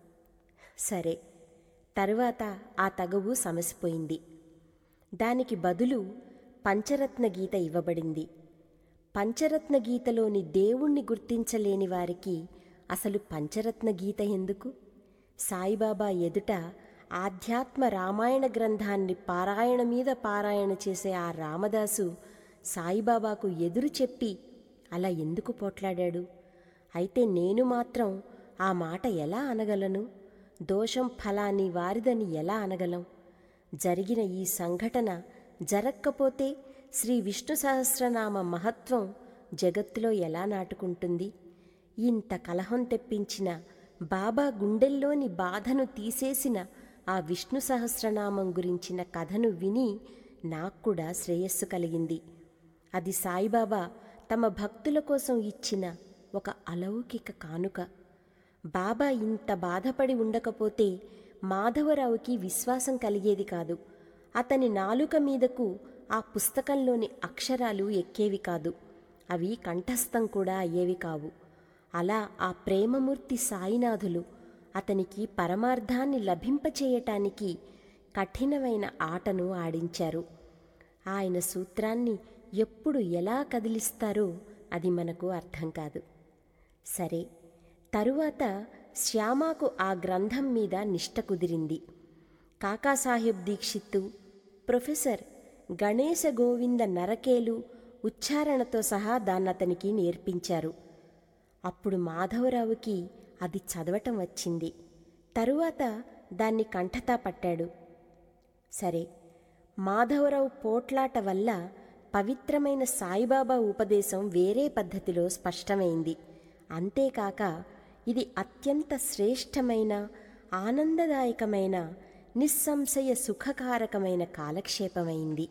సరే తరువాత ఆ తగవు సమసిపోయింది దానికి బదులు పంచరత్న గీత ఇవ్వబడింది పంచరత్న గీతలోని దేవుణ్ణి గుర్తించలేని వారికి అసలు పంచరత్న గీత ఎందుకు సాయిబాబా ఎదుట ఆధ్యాత్మ రామాయణ గ్రంథాన్ని పారాయణ మీద పారాయణ చేసే ఆ రామదాసు సాయిబాబాకు ఎదురు చెప్పి అలా ఎందుకు పోట్లాడాడు అయితే నేను మాత్రం ఆ మాట ఎలా అనగలను దోషం ఫలాని వారిదని ఎలా అనగలం జరిగిన ఈ సంఘటన జరక్కపోతే శ్రీ విష్ణు సహస్రనామ మహత్వం జగత్తులో ఎలా నాటుకుంటుంది ఇంత కలహం తెప్పించిన బాబా గుండెల్లోని బాధను తీసేసిన ఆ విష్ణు సహస్రనామం గురించిన కథను విని నాకు కూడా శ్రేయస్సు కలిగింది అది సాయిబాబా తమ భక్తుల కోసం ఇచ్చిన ఒక అలౌకిక కానుక బాబా ఇంత బాధపడి ఉండకపోతే మాధవరావుకి విశ్వాసం కలిగేది కాదు అతని నాలుక మీదకు ఆ పుస్తకంలోని అక్షరాలు ఎక్కేవి కాదు అవి కంఠస్థం కూడా అయ్యేవి కావు అలా ఆ ప్రేమమూర్తి సాయినాథులు అతనికి పరమార్థాన్ని లభింపచేయటానికి కఠినమైన ఆటను ఆడించారు ఆయన సూత్రాన్ని ఎప్పుడు ఎలా కదిలిస్తారో అది మనకు అర్థం కాదు సరే తరువాత శ్యామాకు ఆ గ్రంథం మీద నిష్ట కుదిరింది కాకాసాహెబ్ దీక్షిత్తు ప్రొఫెసర్ గణేశ గోవింద నరకేలు ఉచ్చారణతో సహా దాన్నతనికి నేర్పించారు అప్పుడు మాధవరావుకి అది చదవటం వచ్చింది తరువాత దాన్ని కంఠతా పట్టాడు సరే మాధవరావు పోట్లాట వల్ల పవిత్రమైన సాయిబాబా ఉపదేశం వేరే పద్ధతిలో స్పష్టమైంది అంతేకాక ఇది అత్యంత శ్రేష్టమైన ఆనందదాయకమైన నిస్సంశయ సుఖకారకమైన కాలక్షేపమైంది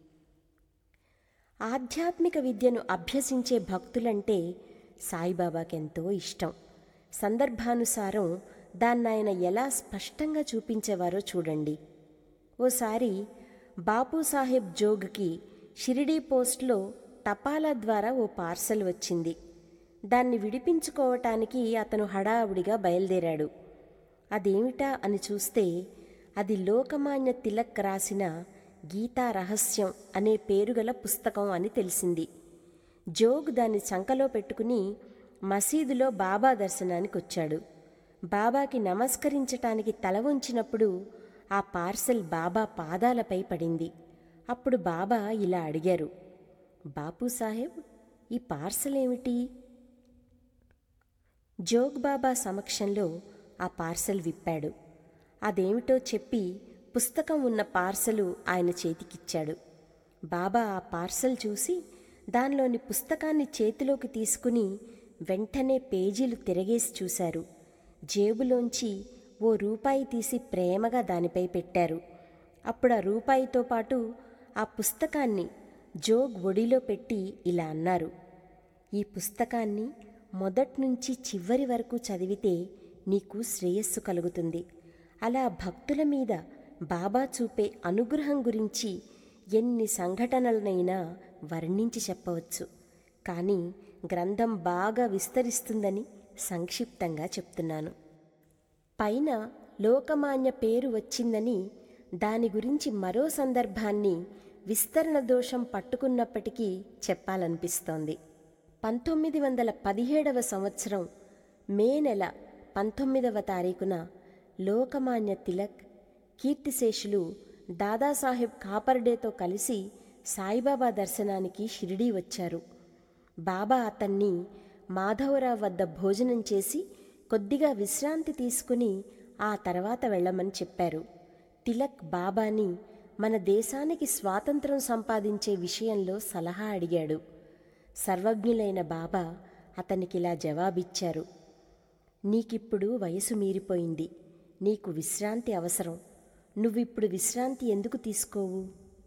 ఆధ్యాత్మిక విద్యను అభ్యసించే భక్తులంటే సాయిబాబాకెంతో ఇష్టం సందర్భానుసారం దాన్నాయన ఎలా స్పష్టంగా చూపించేవారో చూడండి ఓసారి బాపూసాహెబ్ జోగ్కి షిరిడీ పోస్ట్లో తపాలా ద్వారా ఓ పార్సల్ వచ్చింది దాన్ని విడిపించుకోవటానికి అతను హడావుడిగా బయలుదేరాడు అదేమిటా అని చూస్తే అది లోకమాన్య తిలక్ రాసిన గీతా రహస్యం అనే పేరుగల పుస్తకం అని తెలిసింది జోగ్ దాన్ని చంకలో పెట్టుకుని మసీదులో బాబా దర్శనానికి వచ్చాడు బాబాకి నమస్కరించటానికి తల ఉంచినప్పుడు ఆ పార్సెల్ బాబా పాదాలపై పడింది అప్పుడు బాబా ఇలా అడిగారు బాపు సాహెబ్ ఈ పార్సెల్ ఏమిటి జోగ్ బాబా సమక్షంలో ఆ పార్సెల్ విప్పాడు అదేమిటో చెప్పి పుస్తకం ఉన్న పార్సెలు ఆయన చేతికిచ్చాడు బాబా ఆ పార్సెల్ చూసి దానిలోని పుస్తకాన్ని చేతిలోకి తీసుకుని వెంటనే పేజీలు తిరగేసి చూశారు జేబులోంచి ఓ రూపాయి తీసి ప్రేమగా దానిపై పెట్టారు అప్పుడు ఆ రూపాయితో పాటు ఆ పుస్తకాన్ని జోగ్ ఒడిలో పెట్టి ఇలా అన్నారు ఈ పుస్తకాన్ని మొదట్నుంచి చివరి వరకు చదివితే నీకు శ్రేయస్సు కలుగుతుంది అలా భక్తుల మీద బాబా చూపే అనుగ్రహం గురించి ఎన్ని సంఘటనలనైనా వర్ణించి చెప్పవచ్చు కానీ గ్రంథం బాగా విస్తరిస్తుందని సంక్షిప్తంగా చెప్తున్నాను పైన లోకమాన్య పేరు వచ్చిందని దాని గురించి మరో సందర్భాన్ని విస్తరణ దోషం పట్టుకున్నప్పటికీ చెప్పాలనిపిస్తోంది పంతొమ్మిది వందల పదిహేడవ సంవత్సరం మే నెల పంతొమ్మిదవ తారీఖున లోకమాన్య తిలక్ కీర్తిశేషులు దాదాసాహెబ్ కాపర్డేతో కలిసి సాయిబాబా దర్శనానికి షిరిడీ వచ్చారు బాబా అతన్ని మాధవరావు వద్ద భోజనం చేసి కొద్దిగా విశ్రాంతి తీసుకుని ఆ తర్వాత వెళ్ళమని చెప్పారు తిలక్ బాబాని మన దేశానికి స్వాతంత్రం సంపాదించే విషయంలో సలహా అడిగాడు సర్వజ్ఞులైన బాబా అతనికిలా జవాబిచ్చారు నీకిప్పుడు వయసు మీరిపోయింది నీకు విశ్రాంతి అవసరం నువ్విప్పుడు విశ్రాంతి ఎందుకు తీసుకోవు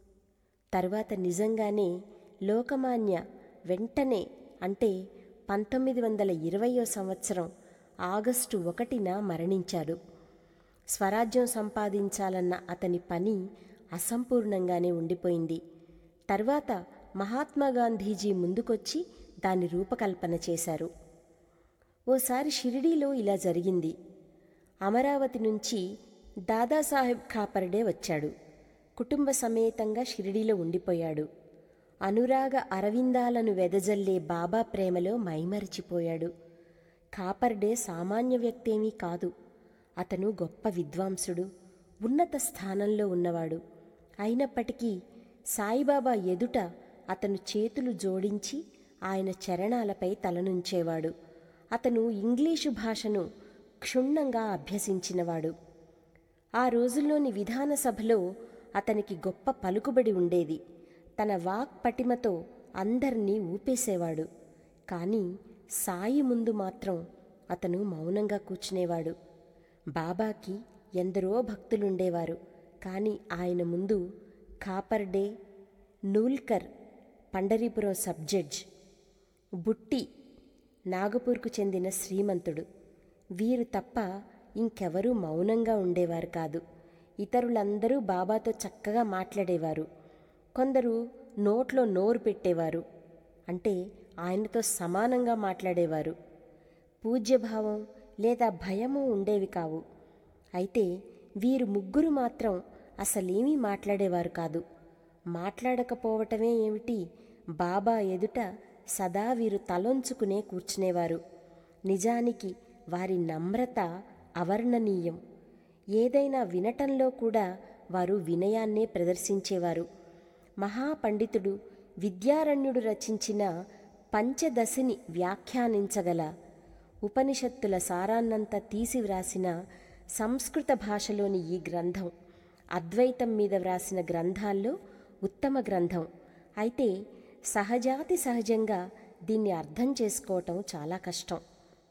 తరువాత నిజంగానే లోకమాన్య వెంటనే అంటే పంతొమ్మిది వందల ఇరవయో సంవత్సరం ఆగస్టు ఒకటిన మరణించాడు స్వరాజ్యం సంపాదించాలన్న అతని పని అసంపూర్ణంగానే ఉండిపోయింది తర్వాత మహాత్మా గాంధీజీ ముందుకొచ్చి దాని రూపకల్పన చేశారు ఓసారి షిరిడీలో ఇలా జరిగింది అమరావతి నుంచి దాదాసాహెబ్ ఖాపర్డే వచ్చాడు కుటుంబ సమేతంగా షిరిడీలో ఉండిపోయాడు అనురాగ అరవిందాలను వెదజల్లే బాబా ప్రేమలో మైమరిచిపోయాడు కాపర్డే సామాన్య వ్యక్తేమీ కాదు అతను గొప్ప విద్వాంసుడు ఉన్నత స్థానంలో ఉన్నవాడు అయినప్పటికీ సాయిబాబా ఎదుట అతను చేతులు జోడించి ఆయన చరణాలపై తలనుంచేవాడు అతను ఇంగ్లీషు భాషను క్షుణ్ణంగా అభ్యసించినవాడు ఆ రోజుల్లోని విధాన సభలో అతనికి గొప్ప పలుకుబడి ఉండేది తన వాక్ పటిమతో అందర్నీ ఊపేసేవాడు కానీ సాయి ముందు మాత్రం అతను మౌనంగా కూర్చునేవాడు బాబాకి ఎందరో భక్తులుండేవారు కానీ ఆయన ముందు కాపర్డే నూల్కర్ పండరీపురం సబ్జడ్జ్ బుట్టి నాగపూర్కు చెందిన శ్రీమంతుడు వీరు తప్ప ఇంకెవరూ మౌనంగా ఉండేవారు కాదు ఇతరులందరూ బాబాతో చక్కగా మాట్లాడేవారు కొందరు నోట్లో నోరు పెట్టేవారు అంటే ఆయనతో సమానంగా మాట్లాడేవారు పూజ్యభావం లేదా భయము ఉండేవి కావు అయితే వీరు ముగ్గురు మాత్రం అసలేమీ మాట్లాడేవారు కాదు మాట్లాడకపోవటమే ఏమిటి బాబా ఎదుట సదా వీరు తలొంచుకునే కూర్చునేవారు నిజానికి వారి నమ్రత అవర్ణనీయం ఏదైనా వినటంలో కూడా వారు వినయాన్నే ప్రదర్శించేవారు మహాపండితుడు విద్యారణ్యుడు రచించిన పంచదశిని వ్యాఖ్యానించగల ఉపనిషత్తుల సారాన్నంతా తీసి వ్రాసిన సంస్కృత భాషలోని ఈ గ్రంథం అద్వైతం మీద వ్రాసిన గ్రంథాల్లో ఉత్తమ గ్రంథం అయితే సహజాతి సహజంగా దీన్ని అర్థం చేసుకోవటం చాలా కష్టం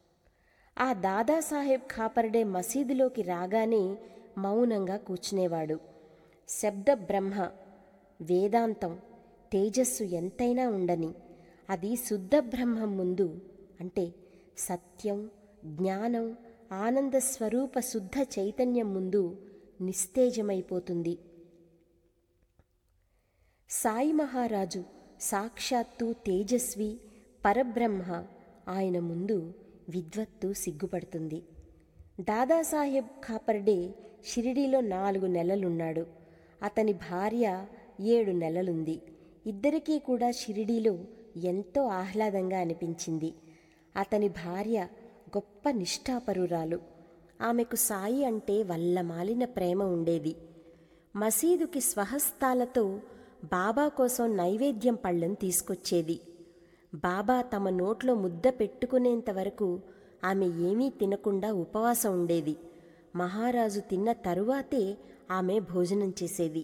ఆ దాదాసాహెబ్ ఖాపర్డే మసీదులోకి రాగానే మౌనంగా కూర్చునేవాడు శబ్ద బ్రహ్మ వేదాంతం తేజస్సు ఎంతైనా ఉండని అది శుద్ధ బ్రహ్మం ముందు అంటే సత్యం జ్ఞానం ఆనంద స్వరూప శుద్ధ చైతన్యం ముందు నిస్తేజమైపోతుంది సాయి మహారాజు సాక్షాత్తు తేజస్వి పరబ్రహ్మ ఆయన ముందు విద్వత్తు సిగ్గుపడుతుంది దాదాసాహెబ్ ఖాపర్డే షిరిడీలో నాలుగు నెలలున్నాడు అతని భార్య ఏడు నెలలుంది ఇద్దరికీ కూడా షిరిడీలో ఎంతో ఆహ్లాదంగా అనిపించింది అతని భార్య గొప్ప నిష్ఠాపరురాలు ఆమెకు సాయి అంటే వల్లమాలిన ప్రేమ ఉండేది మసీదుకి స్వహస్తాలతో బాబా కోసం నైవేద్యం పళ్ళెం తీసుకొచ్చేది బాబా తమ నోట్లో ముద్ద పెట్టుకునేంత వరకు ఆమె ఏమీ తినకుండా ఉపవాసం ఉండేది మహారాజు తిన్న తరువాతే ఆమె భోజనం చేసేది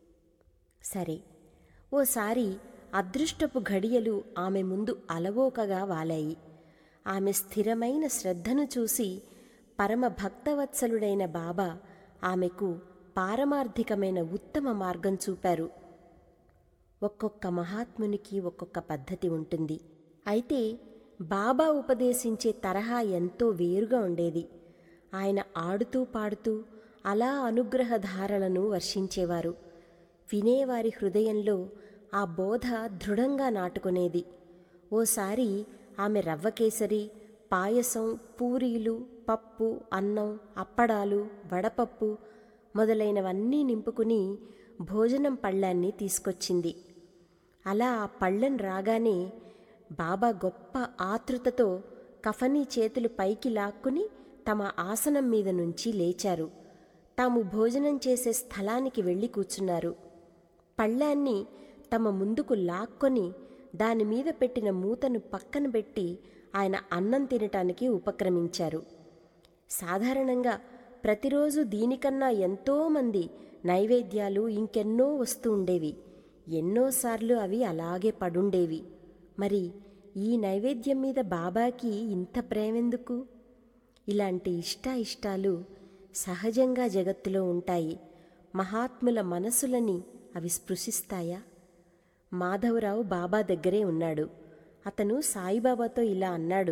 సరే ఓసారి అదృష్టపు ఘడియలు ఆమె ముందు అలవోకగా వాలాయి ఆమె స్థిరమైన శ్రద్ధను చూసి పరమ భక్తవత్సలుడైన బాబా ఆమెకు పారమార్థికమైన ఉత్తమ మార్గం చూపారు ఒక్కొక్క మహాత్మునికి ఒక్కొక్క పద్ధతి ఉంటుంది అయితే బాబా ఉపదేశించే తరహా ఎంతో వేరుగా ఉండేది ఆయన ఆడుతూ పాడుతూ అలా అనుగ్రహ ధారలను వర్షించేవారు వినేవారి హృదయంలో ఆ బోధ దృఢంగా నాటుకునేది ఓసారి ఆమె రవ్వకేసరి పాయసం పూరీలు పప్పు అన్నం అప్పడాలు వడపప్పు మొదలైనవన్నీ నింపుకుని భోజనం పళ్ళాన్ని తీసుకొచ్చింది అలా ఆ పళ్ళెం రాగానే బాబా గొప్ప ఆతృతతో కఫనీ చేతులు పైకి లాక్కుని తమ ఆసనం మీద నుంచి లేచారు తాము భోజనం చేసే స్థలానికి వెళ్ళి కూర్చున్నారు పళ్ళాన్ని తమ ముందుకు లాక్కొని దాని మీద పెట్టిన మూతను పక్కన పెట్టి ఆయన అన్నం తినటానికి ఉపక్రమించారు సాధారణంగా ప్రతిరోజు దీనికన్నా ఎంతోమంది నైవేద్యాలు ఇంకెన్నో వస్తూ ఉండేవి ఎన్నోసార్లు అవి అలాగే పడుండేవి మరి ఈ నైవేద్యం మీద బాబాకి ఇంత ప్రేమెందుకు ఇలాంటి ఇష్టాయిష్టాలు సహజంగా జగత్తులో ఉంటాయి మహాత్ముల మనసులని అవి స్పృశిస్తాయా మాధవరావు బాబా దగ్గరే ఉన్నాడు అతను సాయిబాబాతో ఇలా అన్నాడు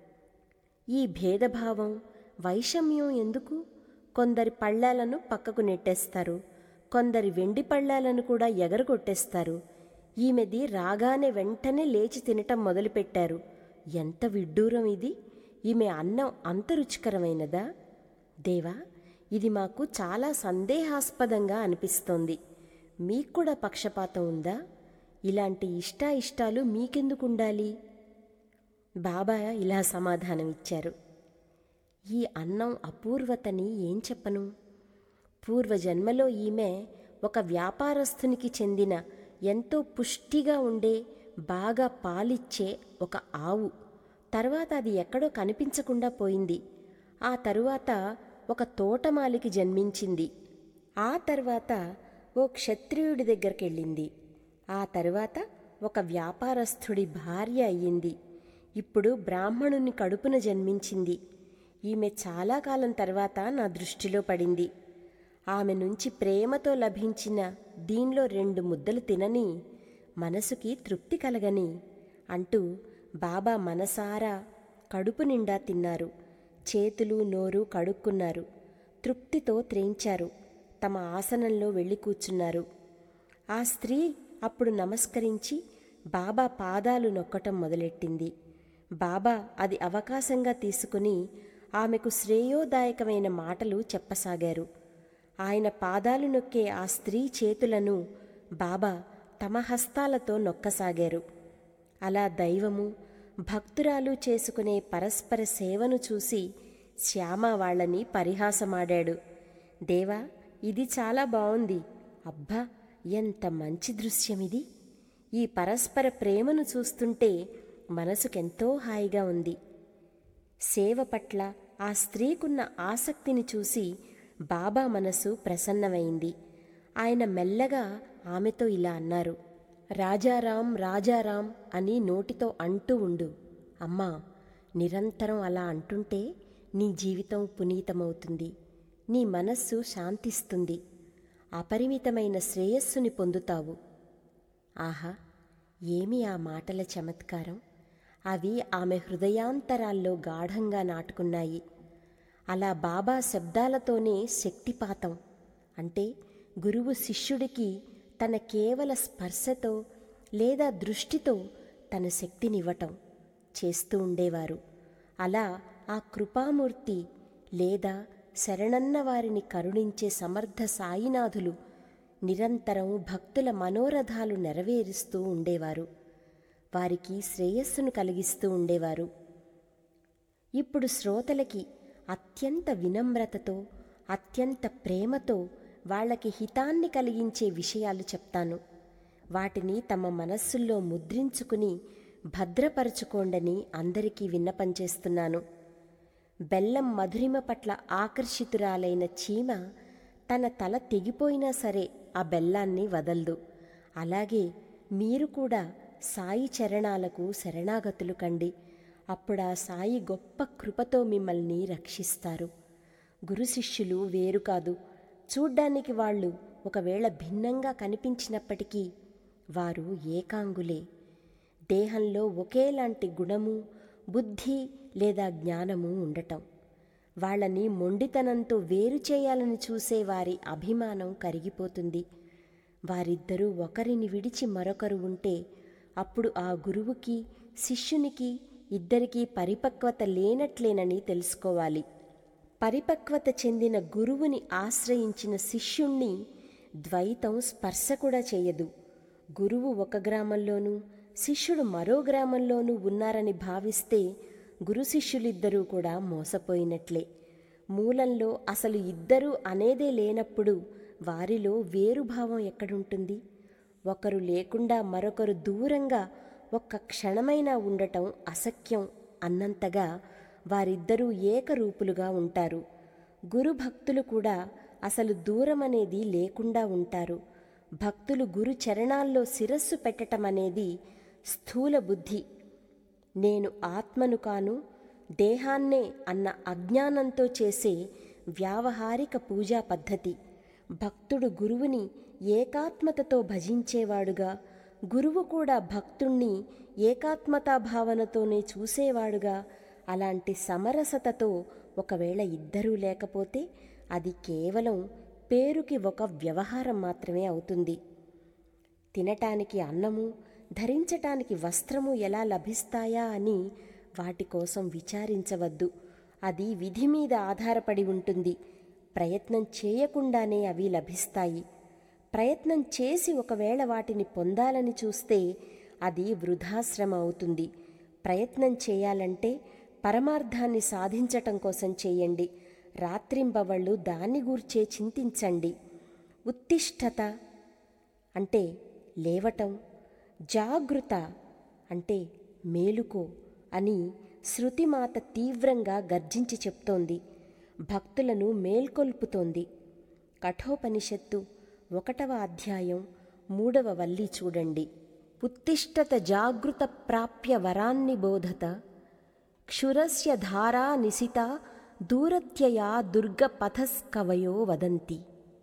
ఈ భేదభావం వైషమ్యం ఎందుకు కొందరి పళ్ళాలను పక్కకు నెట్టేస్తారు కొందరి వెండి పళ్ళాలను కూడా ఎగరగొట్టేస్తారు ఈమెది రాగానే వెంటనే లేచి తినటం మొదలుపెట్టారు ఎంత విడ్డూరం ఇది ఈమె అన్నం అంత రుచికరమైనదా దేవా ఇది మాకు చాలా సందేహాస్పదంగా అనిపిస్తోంది మీకు కూడా పక్షపాతం ఉందా ఇలాంటి ఇష్టాయిష్టాలు మీకెందుకు ఉండాలి బాబా ఇలా సమాధానం ఇచ్చారు ఈ అన్నం అపూర్వతని ఏం చెప్పను పూర్వజన్మలో ఈమె ఒక వ్యాపారస్తునికి చెందిన ఎంతో పుష్టిగా ఉండే బాగా పాలిచ్చే ఒక ఆవు తర్వాత అది ఎక్కడో కనిపించకుండా పోయింది ఆ తరువాత ఒక తోటమాలికి జన్మించింది ఆ తర్వాత ఓ క్షత్రియుడి దగ్గరికి వెళ్ళింది ఆ తరువాత ఒక వ్యాపారస్థుడి భార్య అయ్యింది ఇప్పుడు బ్రాహ్మణుని కడుపున జన్మించింది ఈమె చాలా కాలం తర్వాత నా దృష్టిలో పడింది ఆమె నుంచి ప్రేమతో లభించిన దీనిలో రెండు ముద్దలు తినని మనసుకి తృప్తి కలగని అంటూ బాబా మనసారా కడుపు నిండా తిన్నారు చేతులు నోరు కడుక్కున్నారు తృప్తితో త్రేంచారు తమ ఆసనంలో వెళ్ళి కూర్చున్నారు ఆ స్త్రీ అప్పుడు నమస్కరించి బాబా పాదాలు నొక్కటం మొదలెట్టింది బాబా అది అవకాశంగా తీసుకుని ఆమెకు శ్రేయోదాయకమైన మాటలు చెప్పసాగారు ఆయన పాదాలు నొక్కే ఆ స్త్రీ చేతులను బాబా తమ హస్తాలతో నొక్కసాగారు అలా దైవము భక్తురాలు చేసుకునే పరస్పర సేవను చూసి శ్యామ వాళ్ళని పరిహాసమాడాడు దేవా ఇది చాలా బావుంది అబ్బా ఎంత మంచి దృశ్యం ఇది ఈ పరస్పర ప్రేమను చూస్తుంటే మనసుకెంతో హాయిగా ఉంది సేవ పట్ల ఆ స్త్రీకున్న ఆసక్తిని చూసి బాబా మనసు ప్రసన్నమైంది ఆయన మెల్లగా ఆమెతో ఇలా అన్నారు రాజారాం రాజారాం అని నోటితో అంటూ ఉండు అమ్మా నిరంతరం అలా అంటుంటే నీ జీవితం పునీతమవుతుంది నీ మనస్సు శాంతిస్తుంది అపరిమితమైన శ్రేయస్సుని పొందుతావు ఆహా ఏమి ఆ మాటల చమత్కారం అవి ఆమె హృదయాంతరాల్లో గాఢంగా నాటుకున్నాయి అలా బాబా శబ్దాలతోనే శక్తిపాతం అంటే గురువు శిష్యుడికి తన కేవల స్పర్శతో లేదా దృష్టితో తన శక్తినివ్వటం చేస్తూ ఉండేవారు అలా ఆ కృపామూర్తి లేదా శరణన్న వారిని కరుణించే సమర్థ సాయినాథులు నిరంతరం భక్తుల మనోరథాలు నెరవేరుస్తూ ఉండేవారు వారికి శ్రేయస్సును కలిగిస్తూ ఉండేవారు ఇప్పుడు శ్రోతలకి అత్యంత వినమ్రతతో అత్యంత ప్రేమతో వాళ్ళకి హితాన్ని కలిగించే విషయాలు చెప్తాను వాటిని తమ మనస్సుల్లో ముద్రించుకుని భద్రపరచుకోండని అందరికీ విన్నపం చేస్తున్నాను బెల్లం మధురిమ పట్ల ఆకర్షితురాలైన చీమ తన తల తెగిపోయినా సరే ఆ బెల్లాన్ని వదలదు అలాగే మీరు కూడా సాయి చరణాలకు శరణాగతులు కండి అప్పుడు ఆ సాయి గొప్ప కృపతో మిమ్మల్ని రక్షిస్తారు గురు శిష్యులు వేరు కాదు చూడ్డానికి వాళ్ళు ఒకవేళ భిన్నంగా కనిపించినప్పటికీ వారు ఏకాంగులే దేహంలో ఒకేలాంటి గుణము బుద్ధి లేదా జ్ఞానము ఉండటం వాళ్ళని మొండితనంతో వేరు చేయాలని చూసే వారి అభిమానం కరిగిపోతుంది వారిద్దరూ ఒకరిని విడిచి మరొకరు ఉంటే అప్పుడు ఆ గురువుకి శిష్యునికి ఇద్దరికీ పరిపక్వత లేనట్లేనని తెలుసుకోవాలి పరిపక్వత చెందిన గురువుని ఆశ్రయించిన శిష్యుణ్ణి ద్వైతం స్పర్శ కూడా చేయదు గురువు ఒక గ్రామంలోనూ శిష్యుడు మరో గ్రామంలోనూ ఉన్నారని భావిస్తే గురు శిష్యులిద్దరూ కూడా మోసపోయినట్లే మూలంలో అసలు ఇద్దరూ అనేదే లేనప్పుడు వారిలో వేరుభావం ఎక్కడుంటుంది ఒకరు లేకుండా మరొకరు దూరంగా ఒక్క క్షణమైనా ఉండటం అసఖ్యం అన్నంతగా వారిద్దరూ ఏకరూపులుగా ఉంటారు గురు భక్తులు కూడా అసలు దూరం అనేది లేకుండా ఉంటారు భక్తులు గురు చరణాల్లో శిరస్సు పెట్టటం అనేది స్థూల బుద్ధి నేను ఆత్మను కాను దేహాన్నే అన్న అజ్ఞానంతో చేసే వ్యావహారిక పూజా పద్ధతి భక్తుడు గురువుని ఏకాత్మతతో భజించేవాడుగా గురువు కూడా భక్తుణ్ణి ఏకాత్మతా భావనతోనే చూసేవాడుగా అలాంటి సమరసతతో ఒకవేళ ఇద్దరూ లేకపోతే అది కేవలం పేరుకి ఒక వ్యవహారం మాత్రమే అవుతుంది తినటానికి అన్నము ధరించటానికి వస్త్రము ఎలా లభిస్తాయా అని వాటి కోసం విచారించవద్దు అది విధి మీద ఆధారపడి ఉంటుంది ప్రయత్నం చేయకుండానే అవి లభిస్తాయి ప్రయత్నం చేసి ఒకవేళ వాటిని పొందాలని చూస్తే అది వృధాశ్రమ అవుతుంది ప్రయత్నం చేయాలంటే పరమార్థాన్ని సాధించటం కోసం చేయండి రాత్రింబవళ్ళు దాన్ని గూర్చే చింతించండి ఉత్తిష్టత అంటే లేవటం జాగృత అంటే మేలుకో అని శృతిమాత తీవ్రంగా గర్జించి చెప్తోంది భక్తులను మేల్కొల్పుతోంది కఠోపనిషత్తు ఒకటవ అధ్యాయం మూడవ వల్లి చూడండి ఉత్తిష్టత జాగృత ప్రాప్య వరాన్ని బోధత క్షురస్య ధారా నిశిత దూరత్యయా దుర్గపథస్కవయో వదంతి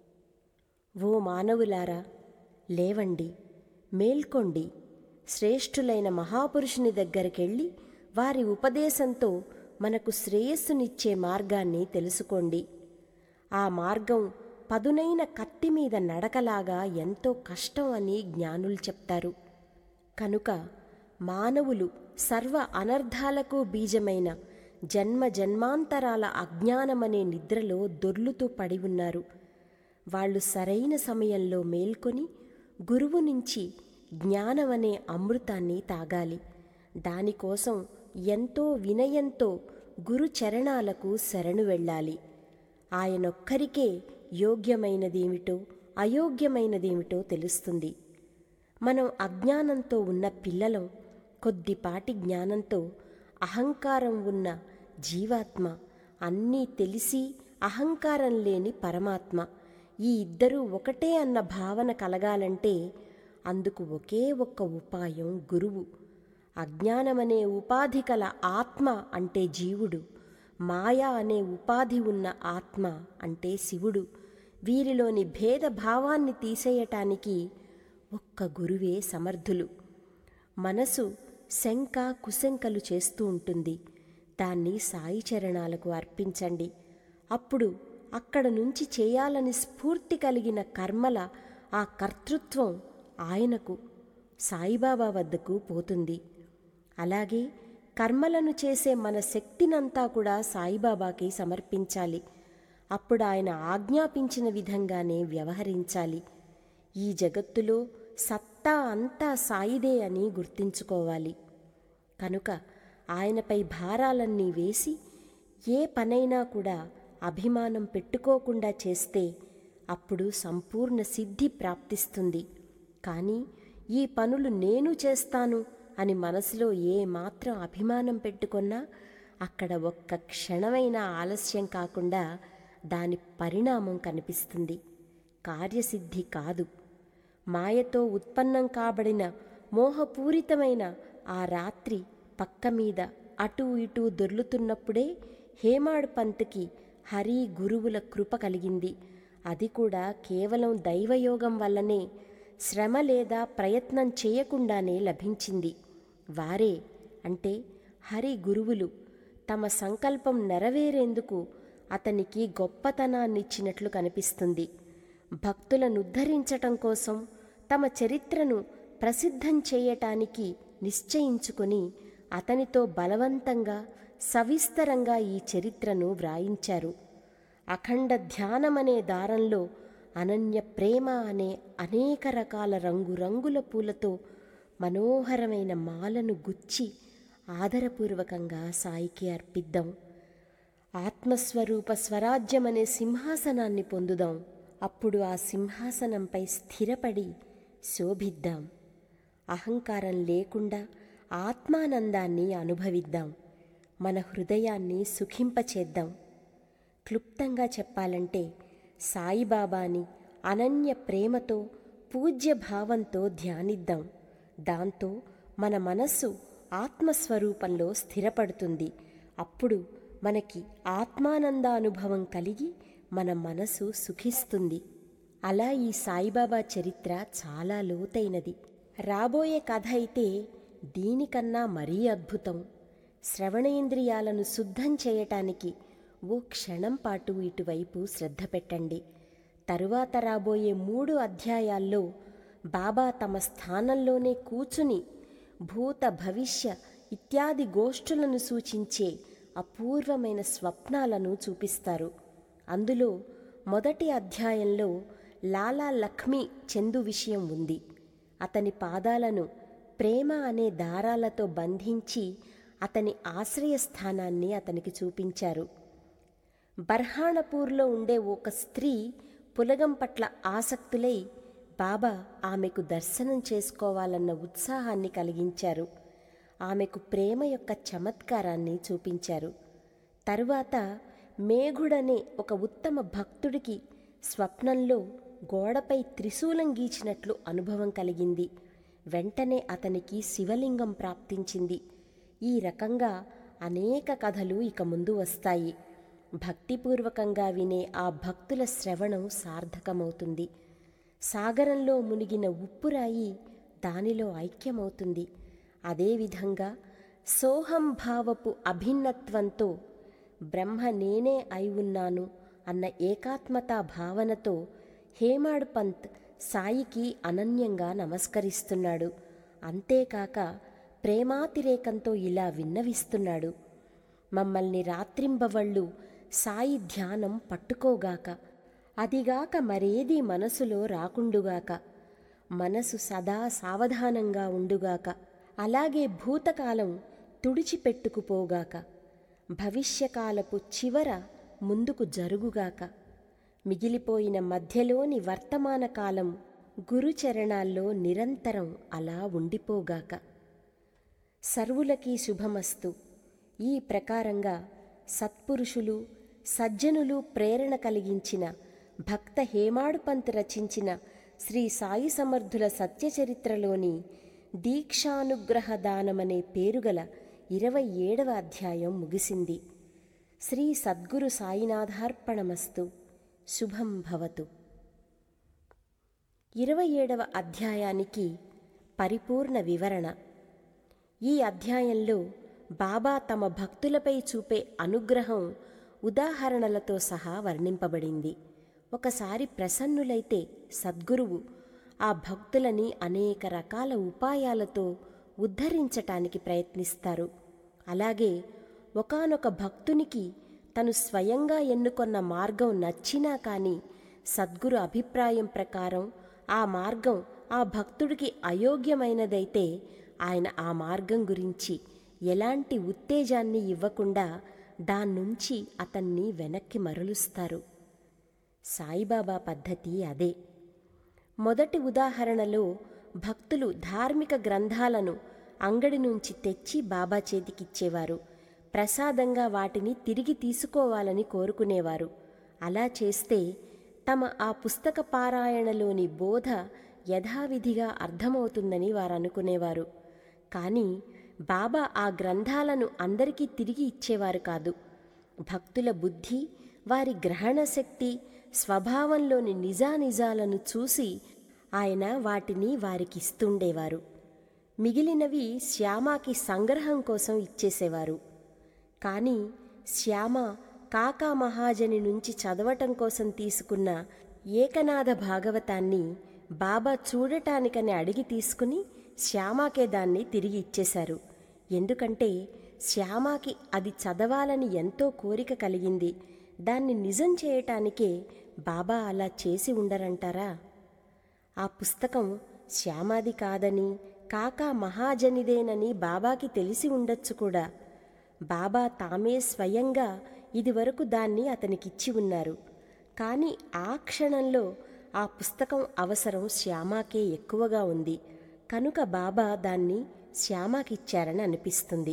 ఓ మానవులారా లేవండి మేల్కొండి శ్రేష్ఠులైన మహాపురుషుని దగ్గరికెళ్ళి వారి ఉపదేశంతో మనకు శ్రేయస్సునిచ్చే మార్గాన్ని తెలుసుకోండి ఆ మార్గం పదునైన కత్తి మీద నడకలాగా ఎంతో కష్టం అని జ్ఞానులు చెప్తారు కనుక మానవులు సర్వ అనర్థాలకు బీజమైన జన్మ జన్మాంతరాల అజ్ఞానమనే నిద్రలో దొర్లుతూ పడి ఉన్నారు వాళ్ళు సరైన సమయంలో మేల్కొని గురువు నుంచి జ్ఞానమనే అమృతాన్ని తాగాలి దానికోసం ఎంతో వినయంతో గురు చరణాలకు శరణు వెళ్ళాలి ఆయనొక్కరికే యోగ్యమైనదేమిటో అయోగ్యమైనదేమిటో తెలుస్తుంది మనం అజ్ఞానంతో ఉన్న పిల్లలం కొద్దిపాటి జ్ఞానంతో అహంకారం ఉన్న జీవాత్మ అన్నీ తెలిసి అహంకారం లేని పరమాత్మ ఈ ఇద్దరూ ఒకటే అన్న భావన కలగాలంటే అందుకు ఒకే ఒక్క ఉపాయం గురువు అజ్ఞానమనే ఉపాధి కల ఆత్మ అంటే జీవుడు మాయ అనే ఉపాధి ఉన్న ఆత్మ అంటే శివుడు వీరిలోని భేదభావాన్ని తీసేయటానికి ఒక్క గురువే సమర్థులు మనసు శంక కుశంకలు చేస్తూ ఉంటుంది దాన్ని సాయి చరణాలకు అర్పించండి అప్పుడు అక్కడ నుంచి చేయాలని స్ఫూర్తి కలిగిన కర్మల ఆ కర్తృత్వం ఆయనకు సాయిబాబా వద్దకు పోతుంది అలాగే కర్మలను చేసే మన శక్తినంతా కూడా సాయిబాబాకి సమర్పించాలి అప్పుడు ఆయన ఆజ్ఞాపించిన విధంగానే వ్యవహరించాలి ఈ జగత్తులో సత్తా అంతా సాయిదే అని గుర్తించుకోవాలి కనుక ఆయనపై భారాలన్నీ వేసి ఏ పనైనా కూడా అభిమానం పెట్టుకోకుండా చేస్తే అప్పుడు సంపూర్ణ సిద్ధి ప్రాప్తిస్తుంది కానీ ఈ పనులు నేను చేస్తాను అని మనసులో ఏ మాత్రం అభిమానం పెట్టుకున్నా అక్కడ ఒక్క క్షణమైన ఆలస్యం కాకుండా దాని పరిణామం కనిపిస్తుంది కార్యసిద్ధి కాదు మాయతో ఉత్పన్నం కాబడిన మోహపూరితమైన ఆ రాత్రి పక్క మీద అటూ ఇటూ దొర్లుతున్నప్పుడే హేమాడ్ పంత్కి హరి గురువుల కృప కలిగింది అది కూడా కేవలం దైవయోగం వల్లనే శ్రమ లేదా ప్రయత్నం చేయకుండానే లభించింది వారే అంటే హరి గురువులు తమ సంకల్పం నెరవేరేందుకు అతనికి గొప్పతనాన్నిచ్చినట్లు కనిపిస్తుంది భక్తులను ఉద్ధరించటం కోసం తమ చరిత్రను ప్రసిద్ధం చేయటానికి నిశ్చయించుకుని అతనితో బలవంతంగా సవిస్తరంగా ఈ చరిత్రను వ్రాయించారు అఖండ ధ్యానమనే దారంలో అనన్య ప్రేమ అనే అనేక రకాల రంగురంగుల పూలతో మనోహరమైన మాలను గుచ్చి ఆదరపూర్వకంగా సాయికి అర్పిద్దాం ఆత్మస్వరూప స్వరాజ్యమనే సింహాసనాన్ని పొందుదాం అప్పుడు ఆ సింహాసనంపై స్థిరపడి శోభిద్దాం అహంకారం లేకుండా ఆత్మానందాన్ని అనుభవిద్దాం మన హృదయాన్ని సుఖింపచేద్దాం క్లుప్తంగా చెప్పాలంటే సాయిబాబాని అనన్య ప్రేమతో పూజ్య భావంతో ధ్యానిద్దాం దాంతో మన మనస్సు ఆత్మస్వరూపంలో స్థిరపడుతుంది అప్పుడు మనకి ఆత్మానందానుభవం కలిగి మన మనసు సుఖిస్తుంది అలా ఈ సాయిబాబా చరిత్ర చాలా లోతైనది రాబోయే కథ అయితే దీనికన్నా మరీ అద్భుతం శ్రవణేంద్రియాలను శుద్ధం చేయటానికి ఓ క్షణం పాటు ఇటువైపు శ్రద్ధ పెట్టండి తరువాత రాబోయే మూడు అధ్యాయాల్లో బాబా తమ స్థానంలోనే కూచుని భూత భవిష్య ఇత్యాది గోష్ఠులను సూచించే అపూర్వమైన స్వప్నాలను చూపిస్తారు అందులో మొదటి అధ్యాయంలో లాలా లక్ష్మి చందు విషయం ఉంది అతని పాదాలను ప్రేమ అనే దారాలతో బంధించి అతని ఆశ్రయస్థానాన్ని అతనికి చూపించారు బర్హాణపూర్లో ఉండే ఒక స్త్రీ పులగం పట్ల ఆసక్తులై బాబా ఆమెకు దర్శనం చేసుకోవాలన్న ఉత్సాహాన్ని కలిగించారు ఆమెకు ప్రేమ యొక్క చమత్కారాన్ని చూపించారు తరువాత మేఘుడనే ఒక ఉత్తమ భక్తుడికి స్వప్నంలో గోడపై త్రిశూలం గీచినట్లు అనుభవం కలిగింది వెంటనే అతనికి శివలింగం ప్రాప్తించింది ఈ రకంగా అనేక కథలు ఇక ముందు వస్తాయి భక్తిపూర్వకంగా వినే ఆ భక్తుల శ్రవణం సార్థకమవుతుంది సాగరంలో మునిగిన ఉప్పురాయి దానిలో ఐక్యమవుతుంది అదేవిధంగా సోహంభావపు అభిన్నత్వంతో బ్రహ్మ నేనే అయి ఉన్నాను అన్న ఏకాత్మతా భావనతో హేమాడ్ పంత్ సాయికి అనన్యంగా నమస్కరిస్తున్నాడు అంతేకాక ప్రేమాతిరేకంతో ఇలా విన్నవిస్తున్నాడు మమ్మల్ని రాత్రింబవళ్ళు సాయి ధ్యానం పట్టుకోగాక అదిగాక మరేది మనసులో రాకుండుగాక మనసు సదా సావధానంగా ఉండుగాక అలాగే భూతకాలం తుడిచిపెట్టుకుపోగాక భవిష్యకాలపు చివర ముందుకు జరుగుగాక మిగిలిపోయిన మధ్యలోని వర్తమాన కాలం గురుచరణాల్లో నిరంతరం అలా ఉండిపోగాక సర్వులకి శుభమస్తు ఈ ప్రకారంగా సత్పురుషులు సజ్జనులు ప్రేరణ కలిగించిన భక్త హేమాడుపంత్ రచించిన శ్రీ సాయి సమర్థుల సత్యచరిత్రలోని దీక్షానుగ్రహ దానమనే పేరుగల ఇరవై ఏడవ అధ్యాయం ముగిసింది శ్రీ సద్గురు సాయినాథార్పణమస్తు శుభం భవతు ఇరవై ఏడవ అధ్యాయానికి పరిపూర్ణ వివరణ ఈ అధ్యాయంలో బాబా తమ భక్తులపై చూపే అనుగ్రహం ఉదాహరణలతో సహా వర్ణింపబడింది ఒకసారి ప్రసన్నులైతే సద్గురువు ఆ భక్తులని అనేక రకాల ఉపాయాలతో ఉద్ధరించటానికి ప్రయత్నిస్తారు అలాగే ఒకానొక భక్తునికి తను స్వయంగా ఎన్నుకొన్న మార్గం నచ్చినా కానీ సద్గురు అభిప్రాయం ప్రకారం ఆ మార్గం ఆ భక్తుడికి అయోగ్యమైనదైతే ఆయన ఆ మార్గం గురించి ఎలాంటి ఉత్తేజాన్ని ఇవ్వకుండా దాన్నుంచి అతన్ని వెనక్కి మరలుస్తారు సాయిబాబా పద్ధతి అదే మొదటి ఉదాహరణలో భక్తులు ధార్మిక గ్రంథాలను అంగడి నుంచి తెచ్చి బాబా చేతికిచ్చేవారు ప్రసాదంగా వాటిని తిరిగి తీసుకోవాలని కోరుకునేవారు అలా చేస్తే తమ ఆ పుస్తక పారాయణలోని బోధ యథావిధిగా అర్థమవుతుందని వారు అనుకునేవారు కానీ బాబా ఆ గ్రంథాలను అందరికీ తిరిగి ఇచ్చేవారు కాదు భక్తుల బుద్ధి వారి గ్రహణ శక్తి స్వభావంలోని నిజానిజాలను చూసి ఆయన వాటిని వారికిస్తుండేవారు మిగిలినవి శ్యామాకి సంగ్రహం కోసం ఇచ్చేసేవారు కానీ శ్యామ కాకా మహాజని నుంచి చదవటం కోసం తీసుకున్న ఏకనాథ భాగవతాన్ని బాబా చూడటానికని అడిగి తీసుకుని శ్యామాకే దాన్ని తిరిగి ఇచ్చేశారు ఎందుకంటే శ్యామాకి అది చదవాలని ఎంతో కోరిక కలిగింది దాన్ని నిజం చేయటానికే బాబా అలా చేసి ఉండరంటారా ఆ పుస్తకం శ్యామాది కాదని కాకా మహాజనిదేనని బాబాకి తెలిసి ఉండొచ్చు కూడా బాబా తామే స్వయంగా ఇదివరకు దాన్ని అతనికిచ్చి ఉన్నారు కానీ ఆ క్షణంలో ఆ పుస్తకం అవసరం శ్యామాకే ఎక్కువగా ఉంది కనుక బాబా దాన్ని శ్యామాకిచ్చారని అనిపిస్తుంది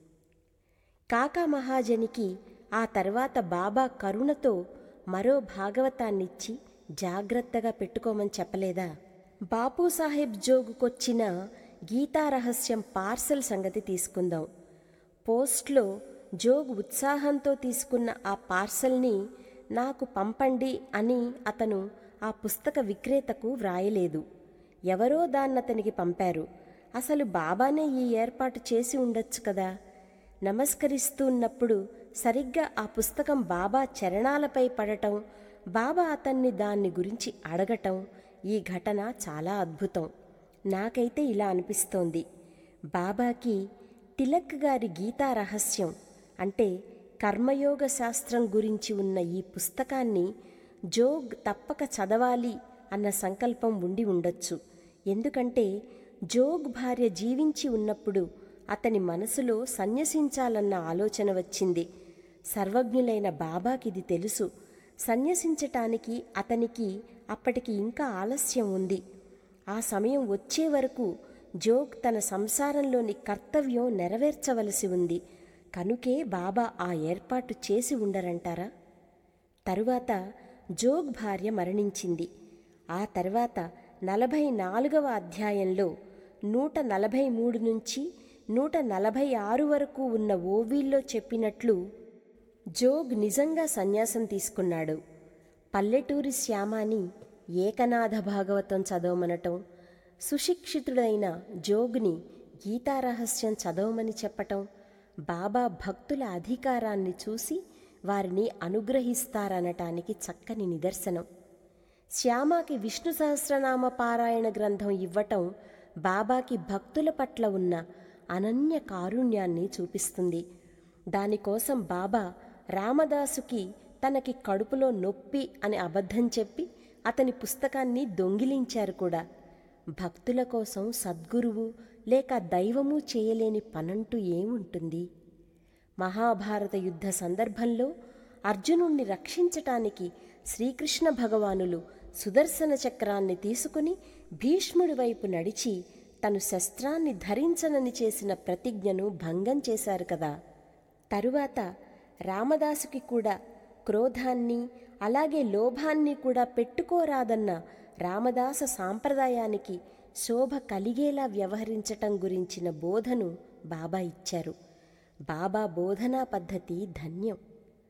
కాకా మహాజనికి ఆ తర్వాత బాబా కరుణతో మరో భాగవతాన్నిచ్చి జాగ్రత్తగా పెట్టుకోమని చెప్పలేదా బాపు సాహెబ్ జోగుకొచ్చిన గీతారహస్యం పార్సల్ సంగతి తీసుకుందాం పోస్ట్లో జోగ్ ఉత్సాహంతో తీసుకున్న ఆ పార్సల్ని నాకు పంపండి అని అతను ఆ పుస్తక విక్రేతకు వ్రాయలేదు ఎవరో దాన్నతనికి పంపారు అసలు బాబానే ఈ ఏర్పాటు చేసి ఉండొచ్చు కదా నమస్కరిస్తున్నప్పుడు సరిగ్గా ఆ పుస్తకం బాబా చరణాలపై పడటం బాబా అతన్ని దాన్ని గురించి అడగటం ఈ ఘటన చాలా అద్భుతం నాకైతే ఇలా అనిపిస్తోంది బాబాకి తిలక్ గారి గీతా రహస్యం అంటే కర్మయోగ శాస్త్రం గురించి ఉన్న ఈ పుస్తకాన్ని జోగ్ తప్పక చదవాలి అన్న సంకల్పం ఉండి ఉండొచ్చు ఎందుకంటే జోగ్ భార్య జీవించి ఉన్నప్పుడు అతని మనసులో సన్యసించాలన్న ఆలోచన వచ్చింది సర్వజ్ఞులైన బాబాకిది తెలుసు సన్యసించటానికి అతనికి అప్పటికి ఇంకా ఆలస్యం ఉంది ఆ సమయం వచ్చే వరకు జోగ్ తన సంసారంలోని కర్తవ్యం నెరవేర్చవలసి ఉంది కనుకే బాబా ఆ ఏర్పాటు చేసి ఉండరంటారా తరువాత జోగ్ భార్య మరణించింది ఆ తర్వాత నలభై నాలుగవ అధ్యాయంలో నూట నలభై మూడు నుంచి నూట నలభై ఆరు వరకు ఉన్న ఓవీల్లో చెప్పినట్లు జోగ్ నిజంగా సన్యాసం తీసుకున్నాడు పల్లెటూరి శ్యామాని ఏకనాథ భాగవతం చదవమనటం సుశిక్షితుడైన జోగ్ని గీతారహస్యం చదవమని చెప్పటం బాబా భక్తుల అధికారాన్ని చూసి వారిని అనుగ్రహిస్తారనటానికి చక్కని నిదర్శనం శ్యామాకి విష్ణు సహస్రనామ పారాయణ గ్రంథం ఇవ్వటం బాబాకి భక్తుల పట్ల ఉన్న అనన్య కారుణ్యాన్ని చూపిస్తుంది దానికోసం బాబా రామదాసుకి తనకి కడుపులో నొప్పి అని అబద్ధం చెప్పి అతని పుస్తకాన్ని దొంగిలించారు కూడా భక్తుల కోసం సద్గురువు లేక దైవము చేయలేని పనంటూ ఏముంటుంది మహాభారత యుద్ధ సందర్భంలో అర్జునుణ్ణి రక్షించటానికి శ్రీకృష్ణ భగవానులు సుదర్శన చక్రాన్ని తీసుకుని భీష్ముడి వైపు నడిచి తను శస్త్రాన్ని ధరించనని చేసిన ప్రతిజ్ఞను భంగం చేశారు కదా తరువాత రామదాసుకి కూడా క్రోధాన్ని అలాగే లోభాన్ని కూడా పెట్టుకోరాదన్న రామదాస సాంప్రదాయానికి శోభ కలిగేలా వ్యవహరించటం గురించిన బోధను బాబా ఇచ్చారు బాబా బోధనా పద్ధతి ధన్యం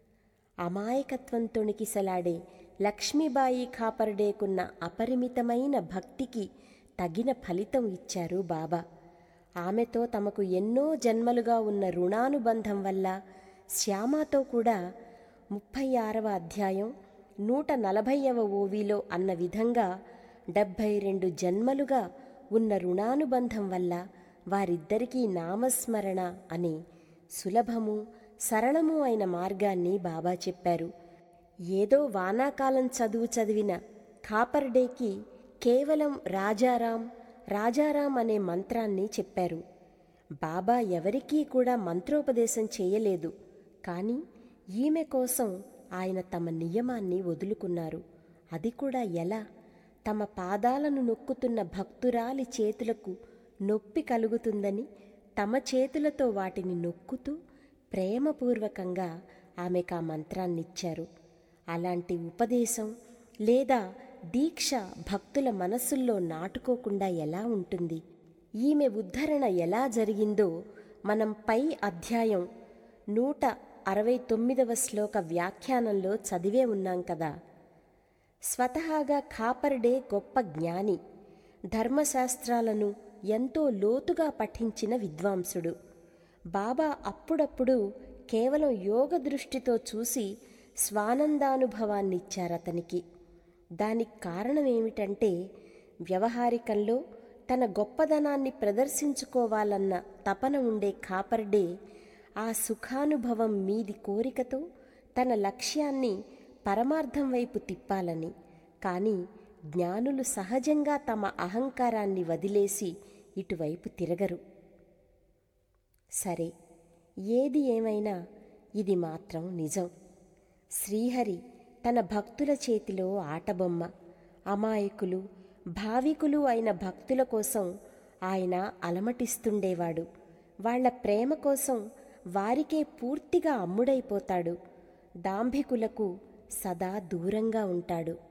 అమాయకత్వం తొణికిసలాడే లక్ష్మీబాయి కాపర్డేకున్న అపరిమితమైన భక్తికి తగిన ఫలితం ఇచ్చారు బాబా ఆమెతో తమకు ఎన్నో జన్మలుగా ఉన్న రుణానుబంధం వల్ల శ్యామతో కూడా ముప్పై ఆరవ అధ్యాయం నూట నలభైవ ఓవిలో అన్న విధంగా డెబ్భై రెండు జన్మలుగా ఉన్న రుణానుబంధం వల్ల వారిద్దరికీ నామస్మరణ అనే సులభము సరళము అయిన మార్గాన్ని బాబా చెప్పారు ఏదో వానాకాలం చదువు చదివిన కాపర్డేకి కేవలం రాజారాం రాజారాం అనే మంత్రాన్ని చెప్పారు బాబా ఎవరికీ కూడా మంత్రోపదేశం చేయలేదు కానీ ఈమె కోసం ఆయన తమ నియమాన్ని వదులుకున్నారు అది కూడా ఎలా తమ పాదాలను నొక్కుతున్న భక్తురాలి చేతులకు నొప్పి కలుగుతుందని తమ చేతులతో వాటిని నొక్కుతూ ప్రేమపూర్వకంగా ఆమెకు ఆ మంత్రాన్నిచ్చారు అలాంటి ఉపదేశం లేదా దీక్ష భక్తుల మనసుల్లో నాటుకోకుండా ఎలా ఉంటుంది ఈమె ఉద్ధరణ ఎలా జరిగిందో మనం పై అధ్యాయం నూట అరవై తొమ్మిదవ శ్లోక వ్యాఖ్యానంలో చదివే ఉన్నాం కదా స్వతహాగా ఖాపర్డే గొప్ప జ్ఞాని ధర్మశాస్త్రాలను ఎంతో లోతుగా పఠించిన విద్వాంసుడు బాబా అప్పుడప్పుడు కేవలం యోగ దృష్టితో చూసి స్వానందానుభవాన్నిచ్చారతనికి దానికి కారణం ఏమిటంటే వ్యవహారికంలో తన గొప్పదనాన్ని ప్రదర్శించుకోవాలన్న తపన ఉండే కాపర్డే ఆ సుఖానుభవం మీది కోరికతో తన లక్ష్యాన్ని పరమార్థం వైపు తిప్పాలని కానీ జ్ఞానులు సహజంగా తమ అహంకారాన్ని వదిలేసి ఇటువైపు తిరగరు సరే ఏది ఏమైనా ఇది మాత్రం నిజం శ్రీహరి తన భక్తుల చేతిలో ఆటబొమ్మ అమాయకులు భావికులు అయిన భక్తుల కోసం ఆయన అలమటిస్తుండేవాడు వాళ్ల ప్రేమ కోసం వారికే పూర్తిగా అమ్ముడైపోతాడు దాంభికులకు సదా దూరంగా ఉంటాడు